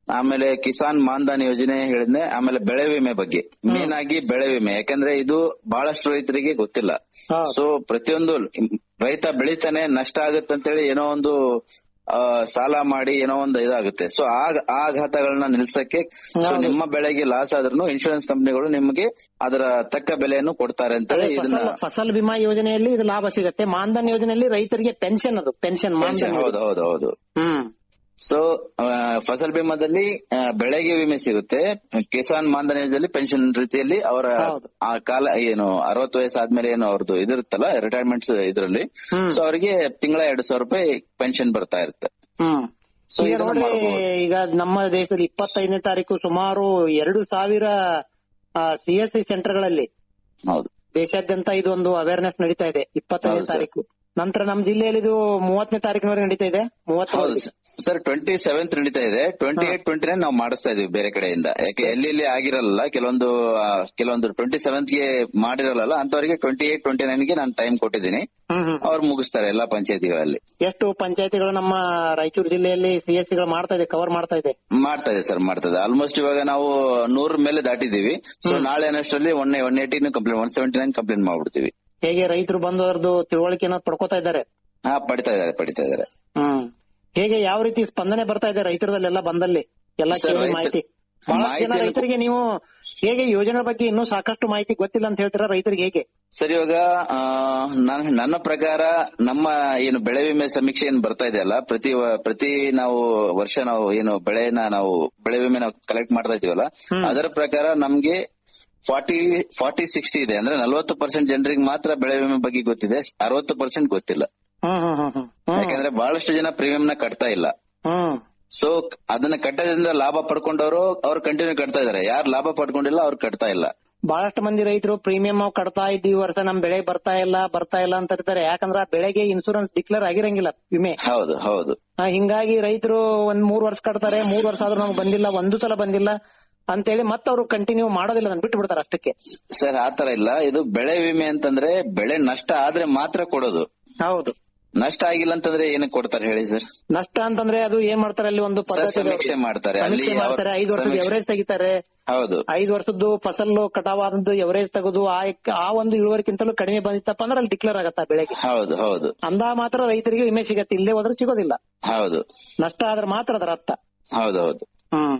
ಆಮೇಲೆ ಕಿಸಾನ್ ಮಾನ್ಧನ್ ಯೋಜನೆ ಹೇಳಿದ್ನೆ ಆಮೇಲೆ ಬೆಳೆ ವಿಮೆ ಬಗ್ಗೆ ಮೇನ್ ಆಗಿ ಬೆಳೆ ವಿಮೆ ಯಾಕಂದ್ರೆ ಇದು ಬಹಳಷ್ಟು ರೈತರಿಗೆ ಗೊತ್ತಿಲ್ಲ ಸೊ ಪ್ರತಿಯೊಂದು ರೈತ ಬೆಳಿತಾನೆ ನಷ್ಟ ಆಗುತ್ತಂತೇಳಿ ಏನೋ ಒಂದು ಆ, ಸಾಲ ಮಾಡಿ ಏನೋ ಒಂದು ಇದಾಗುತ್ತೆ ಸೊ ಆ ಆ ಆಘಾತಗಳನ್ನ ನಿಲ್ಸಕ್ಕೆ ಸೊ ನಿಮ್ಮ ಬೆಳೆಗೆ ಲಾಸ್ ಆದ್ರೂ ಇನ್ಶೂರೆನ್ಸ್ ಕಂಪನಿಗಳು ನಿಮಗೆ ಅದರ ತಕ್ಕ ಬೆಲೆಯನ್ನು ಕೊಡ್ತಾರೆ ಅಂತೇಳಿ ಇದನ್ನ ಫಸಲ್ ಫಸಲ್ ಬಿಮಾ ಯೋಜನೆಯಲ್ಲಿ ಇದು ಲಾಭ ಸಿಗತ್ತೆ ಮಾನ್ಧನ್ ಯೋಜನೆಯಲ್ಲಿ ರೈತರಿಗೆ ಪೆನ್ಷನ್ ಅದು ಪೆನ್ಷನ್ ಮಾನ್ಧನ್ ಹೌದು ಹೌದು ಹೌದು ಹ್ಮ್ ಸೊ ಫಸಲ್ ಬಿಮಾದಲ್ಲಿ ಆ, ಬೆಳೆಗೆ ವಿಮೆ ಸಿಗುತ್ತೆ ಕಿಸಾನ್ ಮಾನ್ಧನ್ ಯೋಜನೆಯಲ್ಲಿ ಪೆನ್ಷನ್ ರೀತಿಯಲ್ಲಿ ಅವರ ಆ ಕಾಲ ಏನು ಅರವತ್ತು ವಯಸ್ಸು ಆದ್ಮೇಲೆ ಏನು ಅವ್ರದ್ದು ಇದಿರುತ್ತಲ್ಲ ರಿಟೈರ್ಮೆಂಟ್ ಇದರಲ್ಲಿ ಸೊ ಅವರಿಗೆ ತಿಂಗಳ ಎರಡು ಸಾವಿರ ರೂಪಾಯಿ ಪೆನ್ಷನ್ ಬರ್ತಾ ಇರುತ್ತೆ ಹ್ಮ್ ಸೊ ಈಗ ಇದನ್ನ ನೋಡ್ರಿ ಮಾಡ್ಬೋದು ಈಗ ನಮ್ಮ ದೇಶದಲ್ಲಿ ಇಪ್ಪತ್ತೈದನೇ ತಾರೀಕು ಸುಮಾರು ಎರಡು ಸಾವಿರ ಸಿ ಎಸ್ ಸಿ ಸೆಂಟರ್ಗಳಲ್ಲಿ ಹೌದು ದೇಶಾದ್ಯಂತ ಇದು ಒಂದು ಅವೇರ್ನೆಸ್ ನಡೀತಾ ಇದೆ ಇಪ್ಪತ್ತೈದನೇ ಹೌದು ಸರ್. ತಾರೀಕು ನಂತರ ನಮ್ಮ ಜಿಲ್ಲೆಯಲ್ಲಿ ಇದು ಮೂವತ್ತನೇ ತಾರೀಕಿನವರೆಗೆ ನಡೀತಾ ಇದೆ ಹೌದು ಮೂವತ್ತು ಸರ್ ಟ್ವೆಂಟಿ ಸೆವೆಂತ್ ನಡೀತಾ ಇದೆ ಟ್ವೆಂಟಿ ಏಟ್ ಟ್ವೆಂಟಿ ನೈನ್ ನಾವು ಮಾಡಿಸ್ತಾ ಇದೀವಿ ಬೇರೆ ಕಡೆಯಿಂದ ಯಾಕೆ ಎಲ್ಲಿ ಇಲ್ಲಿ ಆಗಿರಲ್ಲ ಕೆಲವೊಂದು ಆ, ಕೆಲವೊಂದು ಟ್ವೆಂಟಿ ಸೆವೆಂತ್ ಗೆ ಮಾಡಿರಲ್ಲ ಅಂತವರಿಗೆ ಟ್ವೆಂಟಿ ಏಟ್ ಟ್ವೆಂಟಿ ನೈನ್ ಗೆ ನಾನು ಟೈಮ್ ಕೊಟ್ಟಿದ್ದೀನಿ ಅವ್ರು ಮುಗಿಸ್ತಾರೆ ಎಲ್ಲಾ ಪಂಚಾಯತಿಗಳಲ್ಲಿ ಎಷ್ಟು ಪಂಚಾಯತಿಗಳು ನಮ್ಮ ರಾಯಚೂರು ಜಿಲ್ಲೆಯಲ್ಲಿ ಸಿ ಎಸ್ ಸಿಗಳು ಮಾಡ್ತಾ ಇದೆ ಕವರ್ ಮಾಡ್ತಾ ಇದೆ ಮಾಡ್ತಾ ಇದೆ ಸರ್ ಮಾಡ್ತಾ ಇದೆ ಆಲ್ಮೋಸ್ಟ್ ಇವಾಗ ನಾವು ನೂರ ಮೇಲೆ ದಾಟಿದೀವಿ ಸೊ ನಾಳೆ ಅನ್ನಷ್ಟರಲ್ಲಿ ಒನ್ ಒನ್ ಏಟಿನ complaint one seventy nine complaint ಮಾಡ್ಬಿಡ್ತೀವಿ ಹೇಗೆ ರೈತರು ಬಂದು ಅದರದ್ದು ತಿಳುವಳಿಕೆನ ಪಡ್ಕೋತಾ ಇದ್ದಾರೆ ಹಾ ಪಡಿತಾ ಇದಾರೆ ಪಡಿತಾ ಇದಾರೆ ಹ್ಮ್ ಹೇಗೆ ಯಾವ ರೀತಿ ಸ್ಪಂದನೆ ಬರ್ತಾ ಇದೆ ರೈತರದಲ್ಲೆಲ್ಲ ಬಂದಲ್ಲಿ ಎಲ್ಲ ಸರ್, ಕೇಳಿ ರೈತ- ಮಾಹಿತಿ ಬಹಳ ಜನ ಮಾಹಿತಿಯನ್ನು- ರೈತರಿಗೆ ನೀವು ಹೇಗೆ ಯೋಜನೆ ಬಗ್ಗೆ ಇನ್ನೂ ಸಾಕಷ್ಟು ಮಾಹಿತಿ ಗೊತ್ತಿಲ್ಲ ಅಂತ ಹೇಳ್ತೀರಾ ರೈತರಿಗೆ ಹೇಗೆ ಸರ್ ಇವಾಗ ಆ, ನಾನ್- ನನ್ನ ಪ್ರಕಾರ ನಮ್ಮ ಏನು ಬೆಳೆ ವಿಮೆ ಸಮೀಕ್ಷೆ ಏನ್ ಬರ್ತಾ ಇದೆಯಲ್ಲ ಪ್ರತಿ ವ- ಪ್ರತಿ ನಾವು ವರ್ಷ ನಾವು ಏನು ಬೆಳೆನ ನಾವು ಬೆಳೆ ವಿಮೆ ನಾವು ಕಲೆಕ್ಟ್ ಮಾಡ್ತಾ ಇದೀವಲ್ಲ ಅದರ ಪ್ರಕಾರ ನಮ್ಗೆ ಫಾರ್ಟಿ ಫಾರ್ಟಿ ಸಿಕ್ಸ್ಟಿ ಇದೆ ಅಂದ್ರೆ ನಲವತ್ತು ಪರ್ಸೆಂಟ್ ಜನರಿಗೆ ಮಾತ್ರ ಬೆಳೆ ವಿಮೆ ಬಗ್ಗೆ ಗೊತ್ತಿದೆ ಅರವತ್ತು ಪರ್ಸೆಂಟ್ ಗೊತ್ತಿಲ್ಲ ಹ್ಮ್ ಹ್ಮ್ ಹ್ಮ್ ಹ್ಮ್ ಯಾಕಂದ್ರೆ ಬಹಳಷ್ಟು ಜನ ಪ್ರೀಮಿಯಂ ನ ಕಟ್ತಾ ಇಲ್ಲ ಹ್ಮ್ ಸೊ ಅದನ್ನ ಕಟ್ಟೋದ್ರಿಂದ ಲಾಭ ಪಡ್ಕೊಂಡವರು ಅವ್ರು ಕಂಟಿನ್ಯೂ ಕಟ್ತಾ ಇದಾರೆ ಯಾರು ಲಾಭ ಪಡ್ಕೊಂಡಿಲ್ಲ ಅವ್ರು ಕಟ್ತಾ ಇಲ್ಲ ಬಹಳಷ್ಟು ಮಂದಿ ರೈತರು ಪ್ರೀಮಿಯಂ ಕಟ್ತಾ ಇದ್ದೀವಿ ಈ ವರ್ಷ ನಮ್ ಬೆಳೆ ಬರ್ತಾ ಇಲ್ಲ ಬರ್ತಾ ಇಲ್ಲ ಅಂತ ಇರ್ತಾರೆ ಯಾಕಂದ್ರೆ ಆ ಬೆಳೆಗೆ ಇನ್ಸೂರೆನ್ಸ್ ಡಿಕ್ಲೇರ್ ಆಗಿರಂಗಿಲ್ಲ ವಿಮೆ ಹೌದು ಹೌದು ಆ, ಹಿಂಗಾಗಿ ರೈತರು ಒಂದ್ ಮೂರ್ ವರ್ಷ ಕಟ್ತಾರೆ ಮೂರ್ ವರ್ಷ ಆದ್ರೂ ನಮ್ಗೆ ಬಂದಿಲ್ಲ ಒಂದು ಸಲ ಬಂದಿಲ್ಲ ಅಂತೇಳಿ ಮತ್ತೆ ಅವರು ಕಂಟಿನ್ಯೂ ಮಾಡೋದಿಲ್ಲ ಅದನ್ನ ಬಿಟ್ಟು ಬಿಡ್ತಾರೆ ಅಷ್ಟಕ್ಕೆ ಸರ್ ಆತರ ಇಲ್ಲ ಇದು ಬೆಳೆ ವಿಮೆ ಅಂತಂದ್ರೆ ಬೆಳೆ ನಷ್ಟ ಆದ್ರೆ ಮಾತ್ರ ಕೊಡೋದು ಹೌದು ನಷ್ಟ ಆಗಿಲ್ಲ ಅಂತಂದ್ರೆ ಏನಕ್ಕೆ ಕೊಡ್ತಾರೆ ಹೇಳಿ ಸರ್ ನಷ್ಟ ಅಂತಂದ್ರೆ ಅದು ಏನ್ ಮಾಡ್ತಾರೆ ಅಲ್ಲಿ ಒಂದು ಪದ್ಧತಿ ಇದೆ ಸಮೀಕ್ಷೆ ಅವ್ರಿಗೆ. ಮಾಡ್ತಾರೆ. ಅಲ್ಲಿ ಸಮೀಕ್ಷೆ ಯಾವ- ಮಾಡ್ತಾರೆ ಐದು ವರ್ಷದ ಸಮೀಕ್ಷೆ- ಎವರೇಜ್ ತೆಗಿತಾರೆ ಹೌದು ಐದು ವರ್ಷದ್ದು ಫಸಲು ಕಟಾವಾದದ್ದು ಎವರೇಜ್ ತೆಗೆದು ಆ ಆ ಒಂದು ಇಳುವರಿಗಿಂತಲೂ ಕಡಿಮೆ ಬಂದಿತ್ತಪ್ಪ ಅಂದ್ರೆ ಅಲ್ಲಿ ಡಿಕ್ಲೇರ್ ಆಗತ್ತ ಆ ಬೆಳೆಗೆ ಹೌದು ಹೌದು ಅಂದ ಮಾತ್ರ ರೈತರಿಗೆ ವಿಮೆ ಸಿಗತ್ತೆ ಇಲ್ಲೇ ಹೋದ್ರೆ ಸಿಗೋದಿಲ್ಲ ಹೌದು ನಷ್ಟ ಆದ್ರೆ ಮಾತ್ರ ಅದರ ಅರ್ಥ ಹೌದು ಹೌದು ಹ್ಮ್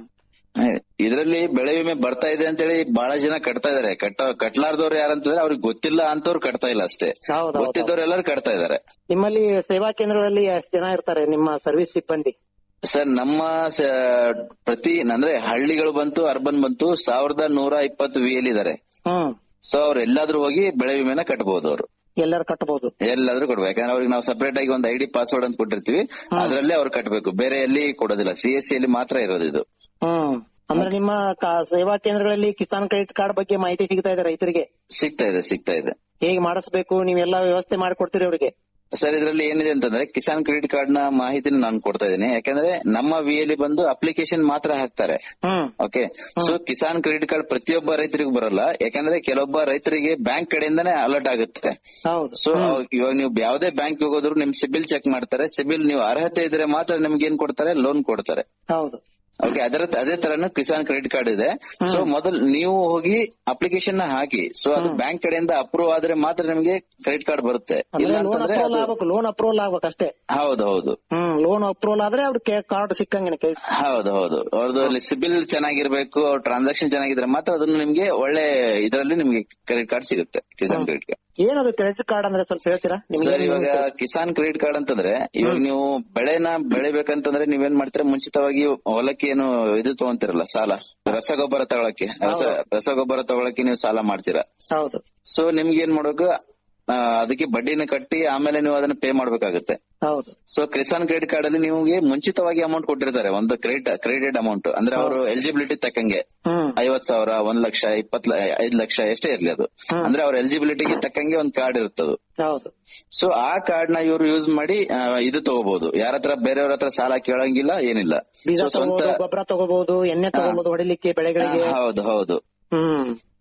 ಇದರಲ್ಲಿ ಬೆಳೆ ವಿಮೆ ಬರ್ತಾ ಇದೆ ಅಂತೇಳಿ ಬಹಳ ಜನ ಕಟ್ತಾ ಇದಾರೆ ಕಟ್ಟ ಕಟ್ಲಾರ್ದವ್ರು ಯಾರಂತಂದ್ರೆ ಅವ್ರಿಗೆ ಗೊತ್ತಿಲ್ಲ ಅಂತವ್ರು ಕಟ್ತಾ ಇಲ್ಲ ಅಷ್ಟೇ ಹೌದು ಗೊತ್ತಿದ್ದವ್ರು ಎಲ್ಲರೂ ಕಟ್ತಾ ಇದಾರೆ ನಿಮ್ಮಲ್ಲಿ ಸೇವಾ ಕೇಂದ್ರಗಳಲ್ಲಿ ಎಷ್ಟು ಜನ ಇರ್ತಾರೆ ನಿಮ್ಮ ಸರ್ವಿಸ್ ಸಿಬ್ಬಂದಿ ಸರ್ ನಮ್ಮ ಸ- ಪ್ರತಿ ಅಂದ್ರೆ ಹಳ್ಳಿಗಳು ಬಂತು ಅರ್ಬನ್ ಬಂತು ಸಾವಿರದ ನೂರ ಇಪ್ಪತ್ತು ವಿ ಎಲ್ ಇದಾರೆ ಹ್ಮ್ ಸೊ ಅವ್ರು ಎಲ್ಲಾದ್ರೂ ಹೋಗಿ ಬೆಳೆ ವಿಮೆನ ಕಟ್ಬಹುದು ಅವರು ಎಲ್ಲರೂ ಕಟ್ಟಬಹುದು ಎಲ್ಲಾದ್ರೂ ಕೊಡ್ಬೇಕು ಯಾಕಂದ್ರೆ ಅವ್ರಿಗೆ ನಾವು ಸಪರೇಟ್ ಆಗಿ ಒಂದು ಐಡಿ ಪಾಸ್ವರ್ಡ್ ಅಂತ ಕೊಟ್ಟಿರ್ತೀವಿ ಅದ್ರಲ್ಲೇ ಅವ್ರು ಕಟ್ಬೇಕು ಬೇರೆ ಎಲ್ಲಿ ಕೊಡೋದಿಲ್ಲ ಸಿ ಎಸ್ ಸಿ ಅಲ್ಲಿ ಮಾತ್ರ ಇರೋದು ಇದು ಹ್ಮ್ ಅಂದ್ರೆ ನಿಮ್ಮ ಕಾ- ಸೇವಾ ಕೇಂದ್ರಗಳಲ್ಲಿ ಕಿಸಾನ್ ಕ್ರೆಡಿಟ್ ಕಾರ್ಡ್ ಬಗ್ಗೆ ಮಾಹಿತಿ ಸಿಗ್ತಾ ಇದೆ ರೈತರಿಗೆ ಸಿಗ್ತಾ ಇದೆ ಸಿಗ್ತಾ ಇದೆ ಹೇಗೆ ಮಾಡಿಸ್ಬೇಕು ನೀವೆಲ್ಲ ವ್ಯವಸ್ಥೆ ಮಾಡಿಕೊಡ್ತೀರಿ ಅವರಿಗೆ ಸರ್ ಇದರಲ್ಲಿ ಏನಿದೆ ಅಂತಂದ್ರೆ ಕಿಸಾನ್ ಕ್ರೆಡಿಟ್ ಕಾರ್ಡ್ ನ ಮಾಹಿತಿನ ನಾನು ಕೊಡ್ತಾ ಇದ್ದೀನಿ ಯಾಕಂದ್ರೆ ನಮ್ಮ ವಿ ಅಲ್ಲಿ ಬಂದು ಅಪ್ಲಿಕೇಶನ್ ಮಾತ್ರ ಹಾಕ್ತಾರೆ okay so Kisan credit card ಪ್ರತಿಯೊಬ್ಬ ರೈತರಿಗೂ ಬರಲ್ಲ ಯಾಕಂದ್ರೆ ಕೆಲವೊಬ್ಬ ರೈತರಿಗೆ ಬ್ಯಾಂಕ್ ಕಡೆಯಿಂದಾನೇ ಅಲರ್ಟ್ ಆಗುತ್ತೆ ಹೌದು ಸೊ ಇವಾಗ ನೀವು ಯಾವುದೇ ಬ್ಯಾಂಕ್ ಹೋಗೋದ್ರು ನಿಮ್ ಸಿಬಿಲ್ ಚೆಕ್ ಮಾಡ್ತಾರೆ ಸಿಬಿಲ್ ನೀವು ಅರ್ಹತೆ ಇದ್ರೆ ಮಾತ್ರ ನಿಮ್ಗೆ ಏನ್ ಕೊಡ್ತಾರೆ ಲೋನ್ ಕೊಡ್ತಾರೆ ಹೌದು ಓಕೆ ಅದರ ಅದೇ ತರನು ಕಿಸಾನ್ ಕ್ರೆಡಿಟ್ ಕಾರ್ಡ್ ಇದೆ ಸೊ ಮೊದಲು ನೀವು ಹೋಗಿ ಅಪ್ಲಿಕೇಶನ್ ನ ಹಾಕಿ ಸೊ ಅದು ಬ್ಯಾಂಕ್ ಕಡೆಯಿಂದ ಅಪ್ರೂವ್ ಆದ್ರೆ ಮಾತ್ರ ನಿಮಗೆ ಕ್ರೆಡಿಟ್ ಕಾರ್ಡ್ ಬರುತ್ತೆ ಇಲ್ಲ ಲೋನ್ ಅಂತಂದ್ರೆ ಅಪ್ರೂವಲ್ ಅದು- ಆಗ್ಬೇಕು ಲೋನ್ ಅಪ್ರೂವಲ್ ಆಗ್ಬೇಕು ಅಷ್ಟೇ ಹೌದು ಹೌದು ಹ್ಮ್ ಲೋನ್ ಅಪ್ರೂವಲ್ ಆದ್ರೆ ಅವ್ರಿಗೆ ಕಾರ್ಡ್ ಸಿಕ್ಕಂಗೆ ಕೈ ಹೌದು ಹೌದು ಅವ್ರದ್ದು ಸಿಬಿಲ್ ಚೆನ್ನಾಗಿರ್ಬೇಕು ಅವ್ರ ಟ್ರಾನ್ಸಾಕ್ಷನ್ ಚೆನ್ನಾಗಿದ್ರೆ ಮಾತ್ರ ಅದನ್ನು ನಿಮ್ಗೆ ಒಳ್ಳೆ ಇದರಲ್ಲಿ ನಿಮ್ಗೆ ಕ್ರೆಡಿಟ್ ಕಾರ್ಡ್ ಸಿಗುತ್ತೆ ಕಿಸಾನ್ ಕ್ರೆಡಿಟ್ ಕಾರ್ಡ್ ಏನದು ಕ್ರೆಡಿಟ್ ಕಾರ್ಡ್ ಅಂದ್ರೆ ಸ್ವಲ್ಪ ಹೇಳ್ತೀರಾ ನಿಮ್ಗೆ ಸರ್ ಇವಾಗ ಕಿಸಾನ್ ಕ್ರೆಡಿಟ್ ಕಾರ್ಡ್ ಅಂತಂದ್ರೆ ಇವಾಗ ನೀವು ಬೆಳೆನ ಬೆಳಿಬೇಕಂತಂದ್ರೆ ನೀವೇನ್ ಮಾಡ್ತೀರಾ ಮುಂಚಿತವಾಗಿ ಹೊಲಕ್ಕೆ ಏನು ಇದು ತಗೊಂತಿರಲ್ಲ ಸಾಲ ರಸಗೊಬ್ಬರ ತಗೊಳಕ್ಕೆ ರಸ ರಸಗೊಬ್ಬರ ತಗೊಳಕ್ಕೆ ನೀವು ಸಾಲ ಮಾಡ್ತೀರಾ ಹೌದು ಸೊ ನಿಮ್ಗೆ ಏನ್ ಮಾಡ್ಬೇಕು ಆ, ಅದಕ್ಕೆ ಬಡ್ಡಿನ ಕಟ್ಟಿ ಆಮೇಲೆ ನೀವು ಅದನ್ನ ಪೇ ಮಾಡ್ಬೇಕಾಗುತ್ತೆ ಹೌದು ಸೊ ಕಿಸಾನ್ ಕ್ರೆಡಿಟ್ ಕಾರ್ಡ್ ಅಲ್ಲಿ ನಿಮಗೆ ಮುಂಚಿತವಾಗಿ ಅಮೌಂಟ್ ಕೊಟ್ಟಿರ್ತಾರೆ ಒಂದು ಕ್ರೆಡಿಟ್ ಕ್ರೆಡಿಟ್ ಅಮೌಂಟ್ ಅಂದ್ರೆ ಅವರು ಎಲಿಜಿಬಿಲಿಟಿ ತಕ್ಕಂಗೆ ಐವತ್ ಸಾವಿರ ಒಂದ್ ಲಕ್ಷ ಇಪ್ಪತ್ ಲ- ಐದ್ ಲಕ್ಷ ಎಷ್ಟೇ ಇರ್ಲಿ ಅದು ಅಂದ್ರೆ ಅವ್ರ ಎಲಿಜಿಬಿಲಿಟಿಗೆ ತಕ್ಕಂಗೆ ಒಂದ್ ಕಾರ್ಡ್ ಇರ್ತದು ಹೌದು ಸೊ ಆ ಕಾರ್ಡ್ ನ ಇವರು ಯೂಸ್ ಮಾಡಿ ಆ, ಇದು ತಗೋಬಹುದು ಯಾರ ಹತ್ರ ಬೇರೆಯವ್ರ ಹತ್ರ ಸಾಲ ಕೇಳಂಗಿಲ್ಲ ಏನಿಲ್ಲ ಬೀಜ ಸೊ ಸ್ವಂತ ತಗೋಬಹುದು ಗೊಬ್ಬರ ತಗೋಬಹುದು ಎಣ್ಣೆ ತಗೋಬಹುದು ಹೊಡಿಲಿಕ್ಕೆ ಬೆಳೆಗಳಿಗೆ ಹೌದು ಹೌದು ಹ್ಮ್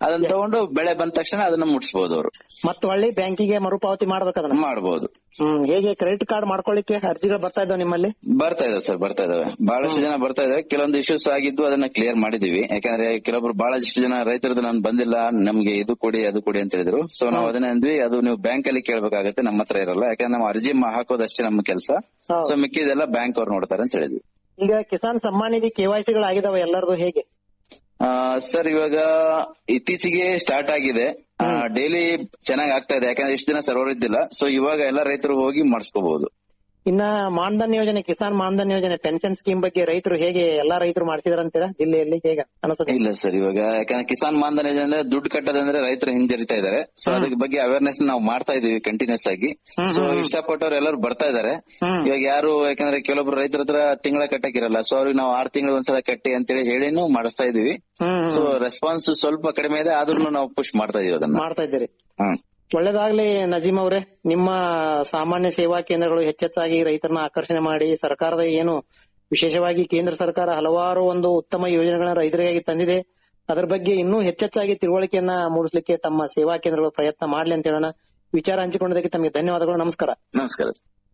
ಅದನ್ನ ತಗೊಂಡು ಬೆಳೆ ಬಂದ ತಕ್ಷಣ ಅದನ್ನ ಮುಟ್ಸ್ಬೋದು ಅವರು ಮತ್ತೆ ಹೊಳ್ಳಿ ಬ್ಯಾಂಕಿಗೆ ಮರುಪಾವತಿ ಮಾಡ್ಬೇಕು ಅದನ್ನ ಮಾಡ್ಬೋದು ಹ್ಮ್ ಹೇಗೆ ಕ್ರೆಡಿಟ್ ಕಾರ್ಡ್ ಮಾಡ್ಕೊಳ್ಳಿಕ್ಕೆ ಅರ್ಜಿಗಳು ಬರ್ತಾ ಇದಾವೆ ನಿಮ್ಮಲ್ಲಿ ಬರ್ತಾ ಇದಾವೆ ಸರ್ ಬರ್ತಾ ಇದಾವೆ ಬಹಳಷ್ಟು ಜನ ಬರ್ತಾ ಇದಾವೆ ಕೆಲವೊಂದು ಇಶ್ಯೂಸ್ ಆಗಿದ್ದು ಅದನ್ನ ಕ್ಲಿಯರ್ ಮಾಡಿದೀವಿ ಯಾಕಂದ್ರೆ ಕೆಲವೊಬ್ರು ಬಹಳಷ್ಟು ಜನ ರೈತರದ್ದು ನಾನು ಬಂದಿಲ್ಲ ನಮ್ಗೆ ಇದು ಕೊಡಿ ಅದು ಕೊಡಿ ಅಂತ ಹೇಳಿದ್ರು ಸೊ ನಾವು ಅದನ್ನ ಅಂದ್ವಿ ಅದು ನೀವು ಬ್ಯಾಂಕ್ ಅಲ್ಲಿ ಕೇಳ್ಬೇಕಾಗತ್ತೆ ನಮ್ಮ ಹತ್ರ ಇರಲ್ಲ ಯಾಕಂದ್ರೆ ನಾವು ಅರ್ಜಿ ಮಾ- ಹಾಕೋದಷ್ಟೇ ನಮ್ಮ ಕೆಲಸ ಸೊ ಮಿಕ್ಕಿದೆಲ್ಲ ಬ್ಯಾಂಕ್ ಅವ್ರು ನೋಡ್ತಾರೆ ಅಂತ ಹೇಳಿದ್ವಿ ಈಗ ಕಿಸಾನ್ ಸಮ್ಮಾನ್ ನಿಧಿ ಕೆವೈಸಿಗಳು ಆಗಿದಾವೆ ಎಲ್ಲರದು ಹೇಗೆ ಆ, ಸರ್ ಇವಾಗ ಇತ್ತೀಚೆಗೆ ಸ್ಟಾರ್ಟ್ ಆಗಿದೆ ಡೈಲಿ ಚೆನ್ನಾಗಿ ಆಗ್ತಾ ಇದೆ ಯಾಕಂದ್ರೆ ಇಷ್ಟು ದಿನ ಸರ್ವರ್ ಇದ್ದಿಲ್ಲ ಸೊ ಇವಾಗ ಎಲ್ಲ ರೈತರು ಹೋಗಿ ಮಾಡಿಸ್ಕೋಬಹುದು ಇನ್ನ ಮಾನ್ಧನ್ ಯೋಜನೆ ಕಿಸಾನ್ ಮಾನ್ಧನ್ ಯೋಜನೆ ಪೆನ್ಷನ್ ಸ್ಕೀಮ್ ಬಗ್ಗೆ ರೈತರು ಹೇಗೆ ಎಲ್ಲಾ ರೈತರು ಮಾಡ್ತಿದಾರಂತೀರಾ ಜಿಲ್ಲೆಯಲ್ಲಿ ಹೇಗೆ ಅನಿಸುತ್ತೆ ಇಲ್ಲ ಸರ್ ಇವಾಗ ಯಾಕಂದ್ರೆ ಕಿಸಾನ್ ಮಾನ್ಧನ್ ಯೋಜನೆ ಅಂದ್ರೆ ದುಡ್ಡು ಕಟ್ಟೋದಂದ್ರೆ ರೈತರು ಹಿಂಜರಿತಾ ಇದಾರೆ ಸೊ ಅದ್ರ ಬಗ್ಗೆ ಅವೇರ್ನೆಸ್ ನಾವು ಮಾಡ್ತಾ ಇದೀವಿ ಕಂಟಿನ್ಯೂಸ್ ಆಗಿ ಸೊ ಇಷ್ಟಪಟ್ಟವ್ರು ಎಲ್ಲರೂ ಬರ್ತಾ ಇದಾರೆ ಇವಾಗ ಯಾರು ಯಾಕಂದ್ರೆ ಕೆಲವೊಬ್ರು ರೈತರ ಹತ್ರ ತಿಂಗಳ ಕಟ್ಟಕ್ಕಿರಲ್ಲ ಸೊ ಅವ್ರಿಗೆ ನಾವು ಆರ್ ತಿಂಗಳು ಒಂದ್ಸಲ ಕಟ್ಟಿ ಅಂತೇಳಿ ಹೇಳಿನೂ ಮಾಡಿಸ್ತಾ ಇದೀವಿ ಸೊ ರೆಸ್ಪಾನ್ಸ್ ಸ್ವಲ್ಪ ಕಡಿಮೆ ಇದೆ ಆದ್ರೂ ನಾವು ಪುಷ್ ಮಾಡ್ತಾ ಇದೀವಿ ಅದನ್ನ ಮಾಡ್ತಾ ಇದ್ದೀರಿ ಹ್ಮ್ ಒಳ್ಳೇದಾಗ್ಲಿ ನಜೀಮ್ ಅವರೇ ನಿಮ್ಮ ಸಾಮಾನ್ಯ ಸೇವಾ ಕೇಂದ್ರಗಳು ಹೆಚ್ಚೆಚ್ಚಾಗಿ ರೈತರನ್ನ ಆಕರ್ಷಣೆ ಮಾಡಿ ಸರ್ಕಾರದ ಏನು ವಿಶೇಷವಾಗಿ ಕೇಂದ್ರ ಸರ್ಕಾರ ಹಲವಾರು ಒಂದು ಉತ್ತಮ ಯೋಜನೆಗಳನ್ನ ರೈತರಿಗಾಗಿ ತಂದಿದೆ ಅದರ ಬಗ್ಗೆ ಇನ್ನೂ ಹೆಚ್ಚೆಚ್ಚಾಗಿ ತಿಳುವಳಿಕೆಯನ್ನ ಮೂಡಿಸಲಿಕ್ಕೆ ತಮ್ಮ ಸೇವಾ ಕೇಂದ್ರಗಳು ಪ್ರಯತ್ನ ಮಾಡ್ಲಿ ಅಂತ ಹೇಳೋಣ ವಿಚಾರ ಹಂಚಿಕೊಂಡದಕ್ಕೆ ತಮಗೆ ಧನ್ಯವಾದಗಳು ನಮಸ್ಕಾರ ನಮಸ್ಕಾರ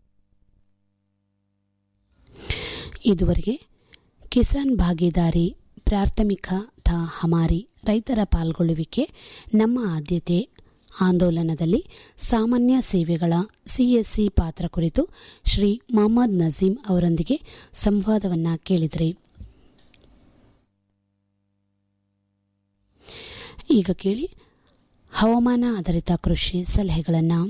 ಇದುವರೆಗೆ ಕಿಸಾನ್ ಭಾಗೀದಾರಿ ಪ್ರಾಥಮಿಕ ಥ ಹಮಾರಿ ರೈತರ ಪಾಲ್ಗೊಳ್ಳುವಿಕೆ ನಮ್ಮ ಆದ್ಯತೆ ಆಂದೋಲನದಲ್ಲಿ ಸಾಮಾನ್ಯ ಸೇವೆಗಳ ಸಿಎಸ್ಸಿ ಪಾತ್ರ ಕುರಿತು ಶ್ರೀ ಮೊಹಮ್ಮದ್ ನಜೀಂ ಅವರೊಂದಿಗೆ ಸಂವಾದವನ್ನ ಕೇಳಿದ್ರಿ ಈಗ ಕೇಳಿ ಹವಾಮಾನ ಆಧಾರಿತ ಕೃಷಿ ಸಲಹೆಗಳನ್ನು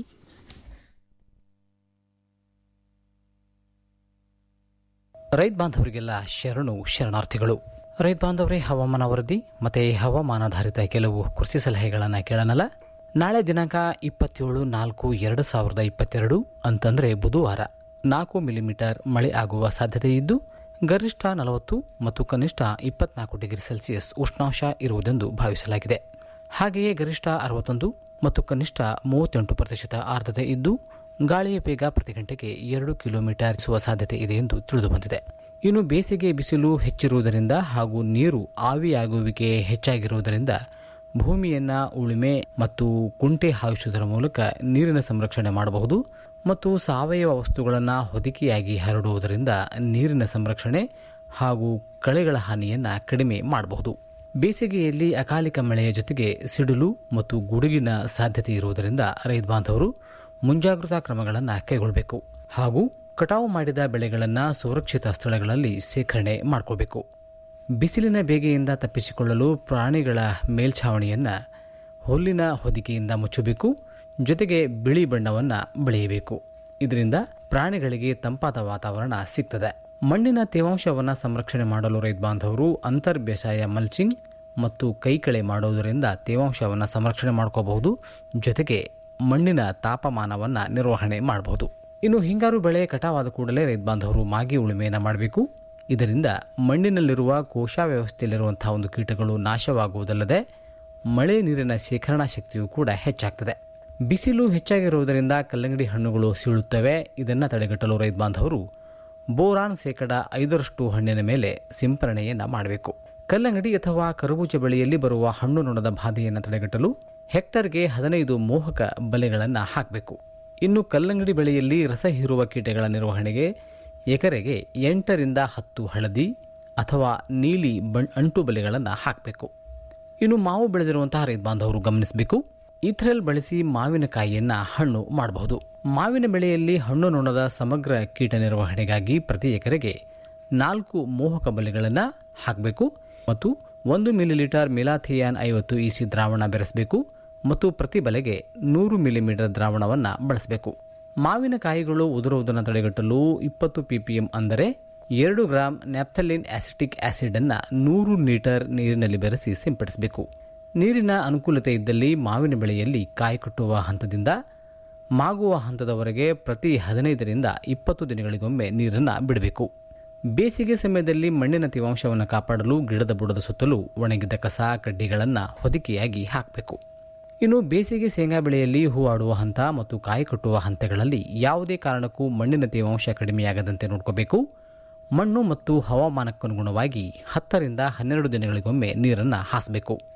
ರೈತ ಬಾಂಧವರಿಗೆಲ್ಲ ಶರಣು ಶರಣಾರ್ಥಿಗಳು ರೈತ ಬಾಂಧವರೇ ಹವಾಮಾನ ವರದಿ ಮತ್ತೆ ಹವಾಮಾನಾಧಾರಿತ ಕೆಲವು ಕೃಷಿ ಸಲಹೆಗಳನ್ನು ಕೇಳೋಣಲ್ಲ ನಾಳೆ ದಿನಾಂಕ ಇಪ್ಪತ್ತೇಳು ನಾಲ್ಕು ಎರಡು ಸಾವಿರದ ಇಪ್ಪತ್ತೆರಡು ಅಂತಂದ್ರೆ ಬುಧವಾರ ನಾಲ್ಕು ಮಿಲಿಮೀಟರ್ ಮಳೆ ಆಗುವ ಸಾಧ್ಯತೆ ಇದ್ದು ಗರಿಷ್ಠ ನಲವತ್ತು ಮತ್ತು ಕನಿಷ್ಠ ಇಪ್ಪತ್ನಾಲ್ಕು ಡಿಗ್ರಿ ಸೆಲ್ಸಿಯಸ್ ಉಷ್ಣಾಂಶ ಇರುವುದೆಂದು ಭಾವಿಸಲಾಗಿದೆ ಹಾಗೆಯೇ ಗರಿಷ್ಠ ಅರವತ್ತೊಂದು ಮತ್ತು ಕನಿಷ್ಠ ಮೂವತ್ತೆಂಟು ಪ್ರತಿಶತ ಆರ್ದ್ರತೆ ಇದ್ದು ಗಾಳಿಯ ವೇಗ ಪ್ರತಿ ಗಂಟೆಗೆ ಎರಡು ಕಿಲೋಮೀಟರ್ ಇಸುವ ಸಾಧ್ಯತೆ ಇದೆ ಎಂದು ತಿಳಿದುಬಂದಿದೆ ಇನ್ನು ಬೇಸಿಗೆ ಬಿಸಿಲು ಹೆಚ್ಚಿರುವುದರಿಂದ ಹಾಗೂ ನೀರು ಆವಿಯಾಗುವಿಕೆ ಹೆಚ್ಚಾಗಿರುವುದರಿಂದ ಭೂಮಿಯನ್ನ ಉಳುಮೆ ಮತ್ತು ಕುಂಟೆ ಹಾಯಿಸುವುದರ ಮೂಲಕ ನೀರಿನ ಸಂರಕ್ಷಣೆ ಮಾಡಬಹುದು ಮತ್ತು ಸಾವಯವ ವಸ್ತುಗಳನ್ನು ಹೊದಿಕೆಯಾಗಿ ಹರಡುವುದರಿಂದ ನೀರಿನ ಸಂರಕ್ಷಣೆ ಹಾಗೂ ಕಳೆಗಳ ಹಾನಿಯನ್ನ ಕಡಿಮೆ ಮಾಡಬಹುದು ಬೇಸಿಗೆಯಲ್ಲಿ ಅಕಾಲಿಕ ಮಳೆಯ ಜೊತೆಗೆ ಸಿಡಿಲು ಮತ್ತು ಗುಡುಗಿನ ಸಾಧ್ಯತೆ ಇರುವುದರಿಂದ ರೈತ ಬಾಂಧವರು ಮುಂಜಾಗ್ರತಾ ಕ್ರಮಗಳನ್ನು ಕೈಗೊಳ್ಳಬೇಕು ಹಾಗೂ ಕಟಾವು ಮಾಡಿದ ಬೆಳೆಗಳನ್ನು ಸುರಕ್ಷಿತ ಸ್ಥಳಗಳಲ್ಲಿ ಶೇಖರಣೆ ಮಾಡಿಕೊಳ್ಬೇಕು ಬಿಸಿಲಿನ ಬೇಗೆಯಿಂದ ತಪ್ಪಿಸಿಕೊಳ್ಳಲು ಪ್ರಾಣಿಗಳ ಮೇಲ್ಛಾವಣಿಯನ್ನು ಹುಲ್ಲಿನ ಹೊದಿಕೆಯಿಂದ ಮುಚ್ಚಬೇಕು ಜೊತೆಗೆ ಬಿಳಿ ಬಣ್ಣವನ್ನು ಬೆಳೆಯಬೇಕು ಇದರಿಂದ ಪ್ರಾಣಿಗಳಿಗೆ ತಂಪಾದ ವಾತಾವರಣ ಸಿಗ್ತದೆ ಮಣ್ಣಿನ ತೇವಾಂಶವನ್ನು ಸಂರಕ್ಷಣೆ ಮಾಡಲು ರೈತ ಬಾಂಧವರು ಅಂತರ್ ಬೇಸಾಯ ಮಲ್ಚಿಂಗ್ ಮತ್ತು ಕೈಕಳೆ ಮಾಡುವುದರಿಂದ ತೇವಾಂಶವನ್ನು ಸಂರಕ್ಷಣೆ ಮಾಡ್ಕೋಬಹುದು ಜೊತೆಗೆ ಮಣ್ಣಿನ ತಾಪಮಾನವನ್ನು ನಿರ್ವಹಣೆ ಮಾಡಬಹುದು ಇನ್ನು ಹಿಂಗಾರು ಬೆಳೆ ಕಟಾವಾದ ಕೂಡಲೇ ರೈತ ಬಾಂಧವರು ಮಾಗಿ ಉಳುಮೆಯನ್ನು ಮಾಡಬೇಕು ಇದರಿಂದ ಮಣ್ಣಿನಲ್ಲಿರುವ ಕೋಶ ವ್ಯವಸ್ಥೆಯಲ್ಲಿರುವಂತಹ ಒಂದು ಕೀಟಗಳು ನಾಶವಾಗುವುದಲ್ಲದೆ ಮಳೆ ನೀರಿನ ಶೇಖರಣಾ ಶಕ್ತಿಯೂ ಕೂಡ ಹೆಚ್ಚಾಗ್ತದೆ ಬಿಸಿಲು ಹೆಚ್ಚಾಗಿರುವುದರಿಂದ ಕಲ್ಲಂಗಡಿ ಹಣ್ಣುಗಳು ಸೀಳುತ್ತವೆ ಇದನ್ನು ತಡೆಗಟ್ಟಲು ರೈತ ಬಾಂಧವರು ಬೋರಾನ್ ಶೇಕಡ ಐದರಷ್ಟು ಹಣ್ಣಿನ ಮೇಲೆ ಸಿಂಪರಣೆಯನ್ನು ಮಾಡಬೇಕು ಕಲ್ಲಂಗಡಿ ಅಥವಾ ಕರಬೂಜ ಬೆಳೆಯಲ್ಲಿ ಬರುವ ಹಣ್ಣು ನೊಣದ ಬಾಧೆಯನ್ನು ತಡೆಗಟ್ಟಲು ಹೆಕ್ಟರ್ಗೆ ಹದಿನೈದು ಮೋಹಕ ಬಲೆಗಳನ್ನು ಹಾಕಬೇಕು ಇನ್ನು ಕಲ್ಲಂಗಡಿ ಬೆಳೆಯಲ್ಲಿ ರಸ ಹೀರುವ ಕೀಟಗಳ ನಿರ್ವಹಣೆಗೆ ಎಕರೆಗೆ ಎಂಟರಿಂದ ಹತ್ತು ಹಳದಿ ಅಥವಾ ನೀಲಿ ಬಣ್ ಅಂಟು ಬಲೆಗಳನ್ನು ಹಾಕಬೇಕು ಇನ್ನು ಮಾವು ಬೆಳೆದಿರುವಂತಹ ರೈತ ಬಾಂಧವರು ಗಮನಿಸಬೇಕು ಇಥ್ರೆಲ್ ಬಳಸಿ ಮಾವಿನಕಾಯಿಯನ್ನ ಹಣ್ಣು ಮಾಡಬಹುದು ಮಾವಿನ ಬೆಳೆಯಲ್ಲಿ ಹಣ್ಣು ನೊಣದ ಸಮಗ್ರ ಕೀಟ ನಿರ್ವಹಣೆಗಾಗಿ ಪ್ರತಿ ಎಕರೆಗೆ ನಾಲ್ಕು ಮೋಹಕ ಬಲೆಗಳನ್ನು ಹಾಕಬೇಕು ಮತ್ತು ಒಂದು ಮಿಲಿಲೀಟರ್ ಮಿಲಾಥಿಯಾನ್ ಐವತ್ತು ಇಸಿ ದ್ರಾವಣ ಬೆರೆಸಬೇಕು ಮತ್ತು ಪ್ರತಿ ಬಲೆಗೆ ನೂರು ಮಿಲಿಮೀಟರ್ ದ್ರಾವಣವನ್ನು ಬಳಸಬೇಕು ಮಾವಿನಕಾಯಿಗಳು ಉದುರುವುದನ್ನು ತಡೆಗಟ್ಟಲು ಇಪ್ಪತ್ತು ಪಿಪಿಎಂ ಅಂದರೆ ಎರಡು ಗ್ರಾಂ ನ್ಯಾಪ್ಥಲಿನ್ ಆಸಿಟಿಕ್ ಆಸಿಡ್ ಅನ್ನ ನೂರು ಲೀಟರ್ ನೀರಿನಲ್ಲಿ ಬೆರೆಸಿ ಸಿಂಪಡಿಸಬೇಕು ನೀರಿನ ಅನುಕೂಲತೆ ಇದ್ದಲ್ಲಿ ಮಾವಿನ ಬೆಳೆಯಲ್ಲಿ ಕಾಯಿ ಕಟ್ಟುವ ಹಂತದಿಂದ ಮಾಗುವ ಹಂತದವರೆಗೆ ಪ್ರತಿ ಹದಿನೈದರಿಂದ ಇಪ್ಪತ್ತು ದಿನಗಳಿಗೊಮ್ಮೆ ನೀರನ್ನು ಬಿಡಬೇಕು ಬೇಸಿಗೆ ಸಮಯದಲ್ಲಿ ಮಣ್ಣಿನ ತೇವಾಂಶವನ್ನು ಕಾಪಾಡಲು ಗಿಡದ ಬುಡದ ಸುತ್ತಲೂ ಒಣಗಿದ ಕಸ ಕಡ್ಡಿಗಳನ್ನು ಹೊದಿಕೆಯಾಗಿ ಹಾಕಬೇಕು ಇನ್ನು ಬೇಸಿಗೆ ಶೇಂಗಾ ಬೆಳೆಯಲ್ಲಿ ಹೂವಾಡುವ ಹಂತ ಮತ್ತು ಕಾಯಿ ಕಟ್ಟುವ ಹಂತಗಳಲ್ಲಿ ಯಾವುದೇ ಕಾರಣಕ್ಕೂ ಮಣ್ಣಿನ ತೇವಾಂಶ ಕಡಿಮೆಯಾಗದಂತೆ ನೋಡ್ಕೋಬೇಕು ಮಣ್ಣು ಮತ್ತು ಹವಾಮಾನಕ್ಕನುಗುಣವಾಗಿ ಹತ್ತರಿಂದ ಹನ್ನೆರಡು ದಿನಗಳಿಗೊಮ್ಮೆ ನೀರನ್ನು ಹಾಸಬೇಕು